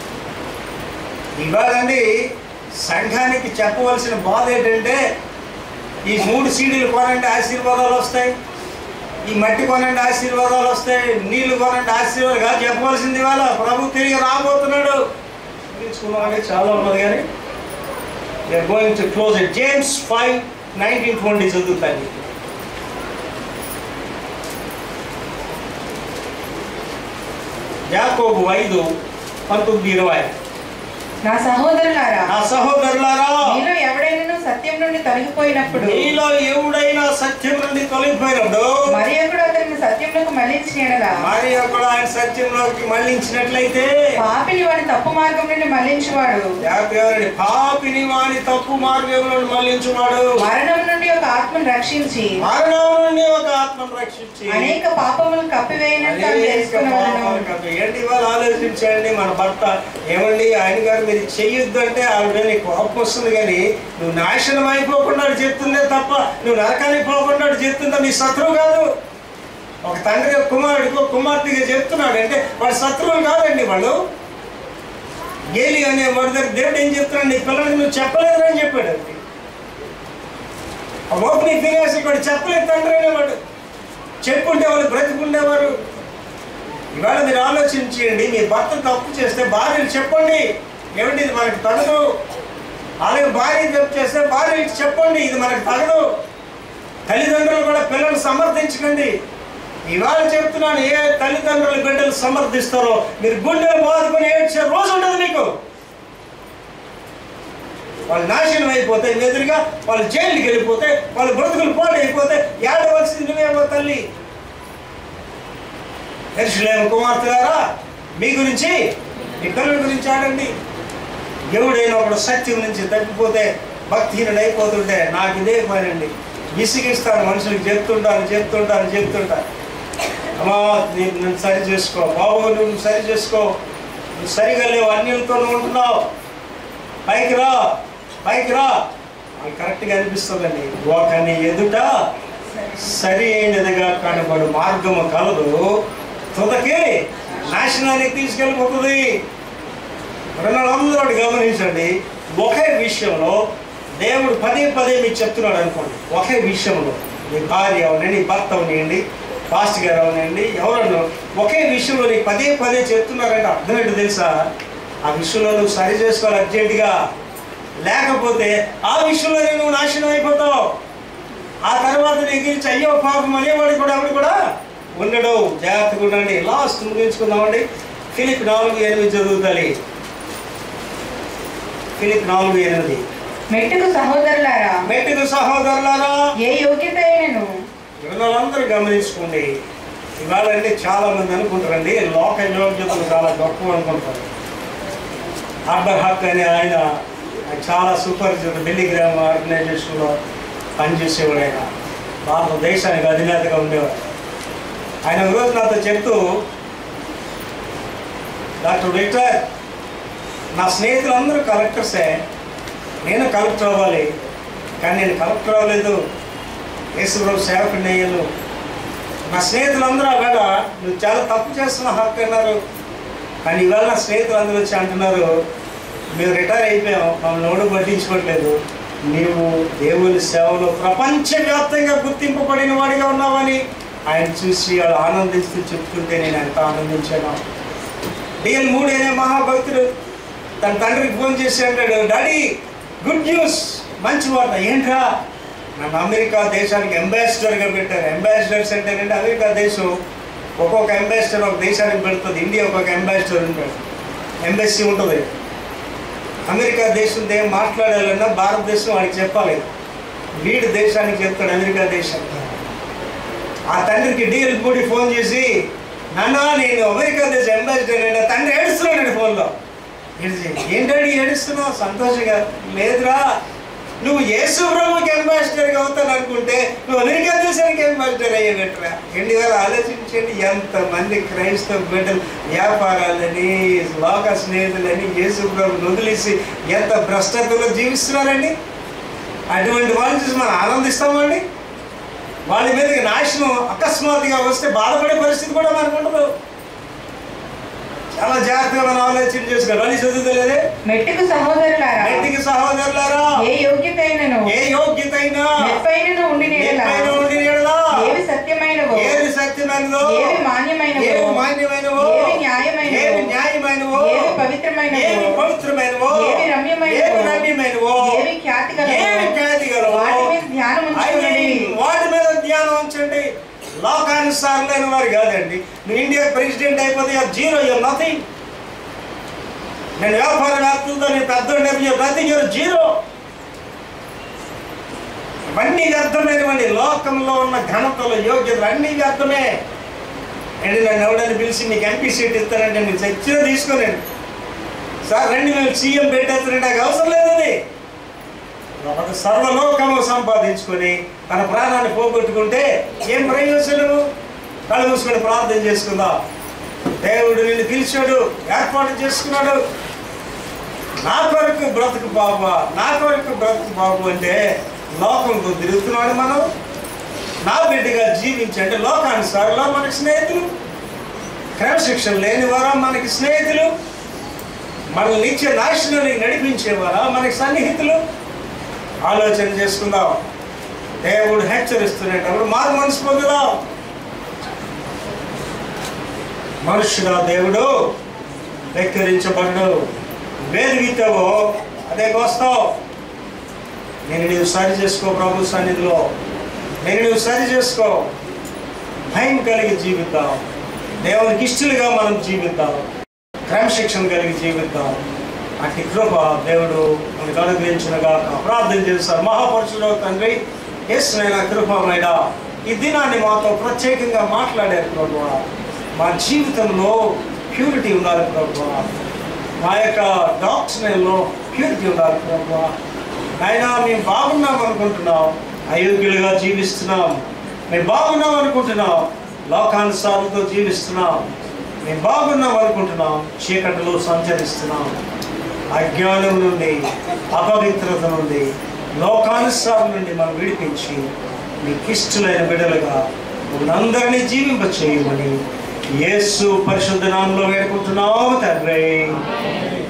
ఇవాళండి సంఘానికి చెప్పవలసిన బాధ ఏంటంటే ఈ మూడు సీడీలు కొనండి ఆశీర్వాదాలు వస్తాయి ఈ మట్టి కొనండి ఆశీర్వాదాలు వస్తాయి నీళ్లు కొనండి ఆశీర్వాదాలు కాదు చెప్పవలసింది ఇవాళ ప్రభు తిరిగి రాబోతున్నాడు తీసుకున్నామండి చాలా ఉన్నది కానీ we are going to close it James five nineteen twenty చదువుతాను యాకోబు ఐదు పంతొమ్మిది ఇరవై నా సహోదరులారా నా సహోదరులారా మీలో ఎవడైనా సత్యం నుండి తొలగిపోయినప్పుడు మీలో ఎవడైనా సత్యం నుండి తొలగిపోయినప్పుడు మరి ఒకడు అతన్ని సత్యంలోకి మళ్ళించిన ఎడల మరి ఒకడు ఆయన సత్యంలోకి మళ్ళించినట్లయితే పాపిని వాడి తప్పు మార్గం నుండి మళ్ళించువాడు జాగ్రత్త పాపిని వాని తప్పు మార్గంలో మళ్ళించువాడు మరణం నుండి ఒక ఆత్మను రక్షించి మరణం నుండి ఒక ఆత్మను రక్షించి అనేక పాపములు కప్పివేయనని తాను అనేక తెలుసుకున్నాను పాపాలు కప్పి. ఏంటి ఇవాళ ఆలోచించండి మన భర్త ఏమండి ఆయన గారు మీరు చెయ్యొద్దు అంటే ఆవిడ నీకు కోపం వస్తుంది కానీ నువ్వు నాశనం అయిపోకుండా వాడు చెప్తుందే తప్ప నువ్వు నరకానికి పోకుండా వాడు చెప్తుందా నీ శత్రువు కాదు ఒక తండ్రి కుమారుడికి ఒక కుమార్తెగా చెప్తున్నాడు అంటే వాడు శత్రువులు కాదండి వాళ్ళు ఏలి అనే వాడి దగ్గర దేవుడు ఏం చెప్తున్నాడు నీ పిల్లలకి నువ్వు చెప్పలేదురా అని చెప్పాడు అది ఆ ఓపెనింగ్ ఫినియర్స్ వాడు చెప్పలేదు తండ్రి అనేవాడు చెప్పుంటే వాళ్ళు బ్రతికుండేవారు ఇవాళ మీరు ఆలోచించండి మీ భర్త తప్పు చేస్తే భార్యలు చెప్పండి ఏమిటి ఇది మనకు తగదు అలాగే భార్య తప్పు చేస్తే భార్యకి చెప్పండి ఇది మనకు తగదు తల్లిదండ్రులు కూడా పిల్లలు సమర్థించకండి ఇవాళ చెప్తున్నాను ఏ తల్లిదండ్రులు బిడ్డలు సమర్థిస్తారో మీరు గుండెలు బాదుకొని ఏడ్చే రోజు ఉండదు మీకు వాళ్ళు నాశనం అయిపోతే ఎదురుగా వాళ్ళు జైలుకి వెళ్ళిపోతే వాళ్ళు బ్రతుకులు పాడైపోతే ఏడవలసింది నువ్వేమో తల్లి ఎరుసలేము కుమార్తె గారా మీ గురించి మీ పిల్లల గురించి ఆడండి ఎవడైనా ఒకడు సత్యం నుంచి తప్పిపోతే భక్తిహీనుడు అయిపోతుంటే నాకు ఇదే పనండి విసిగిస్తాను మనుషులకు చెప్తుంటాను చెప్తుంటాను చెప్తుంటాను అమ్మా నీ- నువ్వు సరి చేసుకో బాబు నువ్వు సరి చేసుకో నువ్వు సరిగా లేవు అన్యులతో ఉంటున్నావు పైకి రా పైకి రా అది కరెక్ట్గా అనిపిస్తుందండి ఒకని ఎదుట సరి అయినదిగా కనబడు మార్గము కలదు తుదకి నాశనానికి తీసుకెళ్ళిపోతుంది రెండందరూ ఒకటి గమనించండి ఒకే విషయంలో దేవుడు పదే పదే మీకు చెప్తున్నాడు అనుకోండి ఒకే విషయంలో నీ భార్య అవనండి నీ భర్త అవనండి పాస్ట్ గారు అవనండి ఎవరన్నా ఒకే విషయంలో నీకు పదే పదే చెప్తున్నారంటే అర్థం ఏంటో తెలుసా ఆ విషయంలో నువ్వు సరి చేసుకోవాలి అర్జెంటుగా లేకపోతే ఆ విషయంలోనే నువ్వు నాశనం అయిపోతావు ఆ తర్వాత నీ గురించి అయ్యో పాపం అనేవాడు కూడా ఎవడు కూడా ఉండడు జాగ్రత్తగా ఉండండి లాస్ట్ ముగించుకుందామండి ఫిలిప్ నాలుగు ఎనిమిది చదువుతాలి ఫిలిప్ నాలుగు ఎనిమిది మెట్టుకు సహోదరులారా మెట్టుకు సహోదరులారా ఏ యోగ్యత అయినను పిల్లలందరూ గమనించుకోండి ఇవాళ అంటే చాలా మంది అనుకుంటారండి లోక యోగ్యతలు చాలా గొప్ప అనుకుంటారు అక్బర్ హక్ అనే ఆయన ఆయన చాలా సుపరిచిత టెలిగ్రామ్ ఆర్గనైజేషన్లో పనిచేసేవాడు ఆయన భారతదేశానికి అధినేతగా ఉండేవాడు ఆయన ఒక రోజు నాతో చెప్తూ డాక్టర్ విక్టర్ నా స్నేహితులందరూ కలెక్టర్సే నేను కలెక్టర్ అవ్వాలి కానీ నేను కలెక్టర్ అవ్వలేదు యేసుప్రభు సేవకుడిని అయ్యాను నా స్నేహితులందరూ అక్కడ నువ్వు చాలా తప్పు చేస్తున్న హక్కు అన్నారు కానీ ఇవాళ నా స్నేహితులందరూ వచ్చి అంటున్నారు మేము రిటైర్ అయిపోయాం మమ్మల్ని ఎవడు పట్టించుకోవట్లేదు నీవు దేవుని సేవలో ప్రపంచవ్యాప్తంగా గుర్తింపబడిన వాడిగా ఉన్నావని ఆయన చూసి వాళ్ళు ఆనందిస్తూ చెప్తుంటే నేను ఎంత ఆనందించాను డిఎల్ మూడు అనే మహాభక్తుడు తన తండ్రికి ఫోన్ చేసి అంటాడు డాడీ గుడ్ న్యూస్ మంచి వార్త ఏంట్రా నన్ను అమెరికా దేశానికి అంబాసిడర్గా పెట్టారు అంబాసిడర్స్ అంటేనంటే అమెరికా దేశం ఒక్కొక్క అంబాసిడర్ ఒక దేశానికి పెడుతుంది ఇండియా ఒక్కొక్క అంబాసిడర్ ఉంటాడు ఎంబెస్సీ ఉంటుంది అమెరికా దేశం ఏం మాట్లాడాలన్నా భారతదేశం వాడికి చెప్పాలి వీడి దేశానికి చెప్తాడు అమెరికా దేశం ఆ తండ్రికి డిఎల్ మూడి ఫోన్ చేసి నాన్న నేను అమెరికా దేశ అంబాసిడర్ అయినా తండ్రి ఏడుస్తున్నాడు ఫోన్లో ఏడిచి ఏంటండి ఏడుస్తున్నావు సంతోషంగా లేదురా నువ్వు యేసు ప్రభుకి అంబాసిడర్గా అవుతాను అనుకుంటే నువ్వు అమెరికా దేశానికి అంబాసిడర్ అయ్యేటట్టురా రెండు వేల ఆలోచించండి ఎంతమంది క్రైస్తవ బిడ్డలు వ్యాపారాలని లోక స్నేహితులని యేసు ప్రభుని వదిలేసి ఎంత భ్రష్టతలో జీవిస్తున్నారండి అటువంటి వాళ్ళని చూసి మనం ఆనందిస్తామండి వాళ్ళ మీదకి నాశనం అకస్మాత్తుగా వస్తే బాధపడే పరిస్థితి కూడా మనకు ఉండదు చాలా జాగ్రత్తగా మనం ఆలోచన చేసుకోవాలి అని చదువుతలేదే మెట్టుకు సహోదరులారా ఇంటికి సహోదరులారా ఏ యోగ్యత అయినను ఏ యోగ్యత అయినా మెప్పైనను ఉండి నీడలా ఎప్పుడైనా ఉండి నీడలా, ఏవి సత్యమైనవో ఏది సత్యమైనదో ఏవి మాన్యమైనవో ఏవి మాన్యమైనవో ఏవి న్యాయమైనవో ఏవి న్యాయమైనవో ఏవి పవిత్రమైనవో ఏవి పవిత్రమైనవో ఏవి రమ్యమైనవో ఏవి రమ్యమైనవో ఏవి ఖ్యాతి గలవో ఏవి ఖ్యాతి గలవో వాటి మీద ధ్యానం ఉంచుకునండి అవి వాటి మీద ధ్యానం ఉంచండి లోకానుసారులైన వారు కాదండి నువ్వు ఇండియా ప్రెసిడెంట్ అయిపోతే జీరో యూర్ నథింగ్ నేను వ్యాపారవేత్తలతో నేను పెద్ద నథింగ్ యూర్ జీరో ఇవన్నీ వ్యర్థమైనవండి లోకంలో ఉన్న ఘనతలు యోగ్యతలు అన్నీ వ్యర్థమే అండి నన్ను ఎవడని పిలిచి నీకు ఎంపీ సీట్ ఇస్తానంటే నేను చచ్చిన తీసుకోలేండి సార్ రండి మేము సీఎం పెట్టేస్తారంటే నాకు అవసరం లేదు అది ఒక సర్వలోకము సంపాదించుకొని తన ప్రాణాన్ని పోగొట్టుకుంటే ఏం ప్రయోజనము కళ్ళు మూసుకొని ప్రార్థన చేసుకుందాం దేవుడు నిన్ను పిలిచాడు ఏర్పాటు చేసుకున్నాడు నా కొరకు బ్రతుకు బాబు నా కొరకు బ్రతుకు బాబు అంటే లోకంతో తిరుగుతున్నాడు మనం నా బిడ్డగా జీవించండి లోకానుసారంలో మనకి స్నేహితులు క్రమశిక్షణ లేని వారా మనకి స్నేహితులు మనల్ని నిత్య నాశనానికి నడిపించేవారా మనకి సన్నిహితులు ఆలోచన చేసుకుందాం దేవుడు హెచ్చరిస్తున్నప్పుడు మారు మనసు పొందుదాం మనుషుగా దేవుడు వెక్కిరించబడు వేదిగితావో అదే కోస్తావు నేను నీవు సరి చేసుకో ప్రభు సన్నిధిలో నేను నువ్వు సరి చేసుకో భయం కలిగి జీవిద్దాం దేవునికి ఇష్టలుగా మనం జీవిద్దాం క్రమశిక్షణ కలిగి జీవిద్దాం అట్టి కృప దేవుడు మనకు అనుగ్రహించినగా ప్రార్థన చేస్తారు మహాపరుషుడు తండ్రి ఎస్నైనా కృపమైన ఈ దినాన్ని మాతో ప్రత్యేకంగా మాట్లాడారు ప్రభు మా జీవితంలో ప్యూరిటీ ఉండాలి ప్రభు మా యొక్క డాక్టర్లో ప్యూరిటీ ఉండాలి ప్రభు అయినా మేము బాగున్నాం అనుకుంటున్నాం అయోగ్యులుగా జీవిస్తున్నాం మేము బాగున్నాం అనుకుంటున్నాం లోకానుసారంతో జీవిస్తున్నాం మేము బాగున్నాం అనుకుంటున్నాం చీకటిలో సంచరిస్తున్నాం అజ్ఞానం నుండి అపవిత్రత నుండి లోకానుసారం నుండి మనం విడిపించి మీకు ఇష్టలైన బిడ్డలుగా మనందరినీ జీవింప చేయమని యేసు పరిశుద్ధ నామంలో వేడుకుంటున్నాము తండ్రి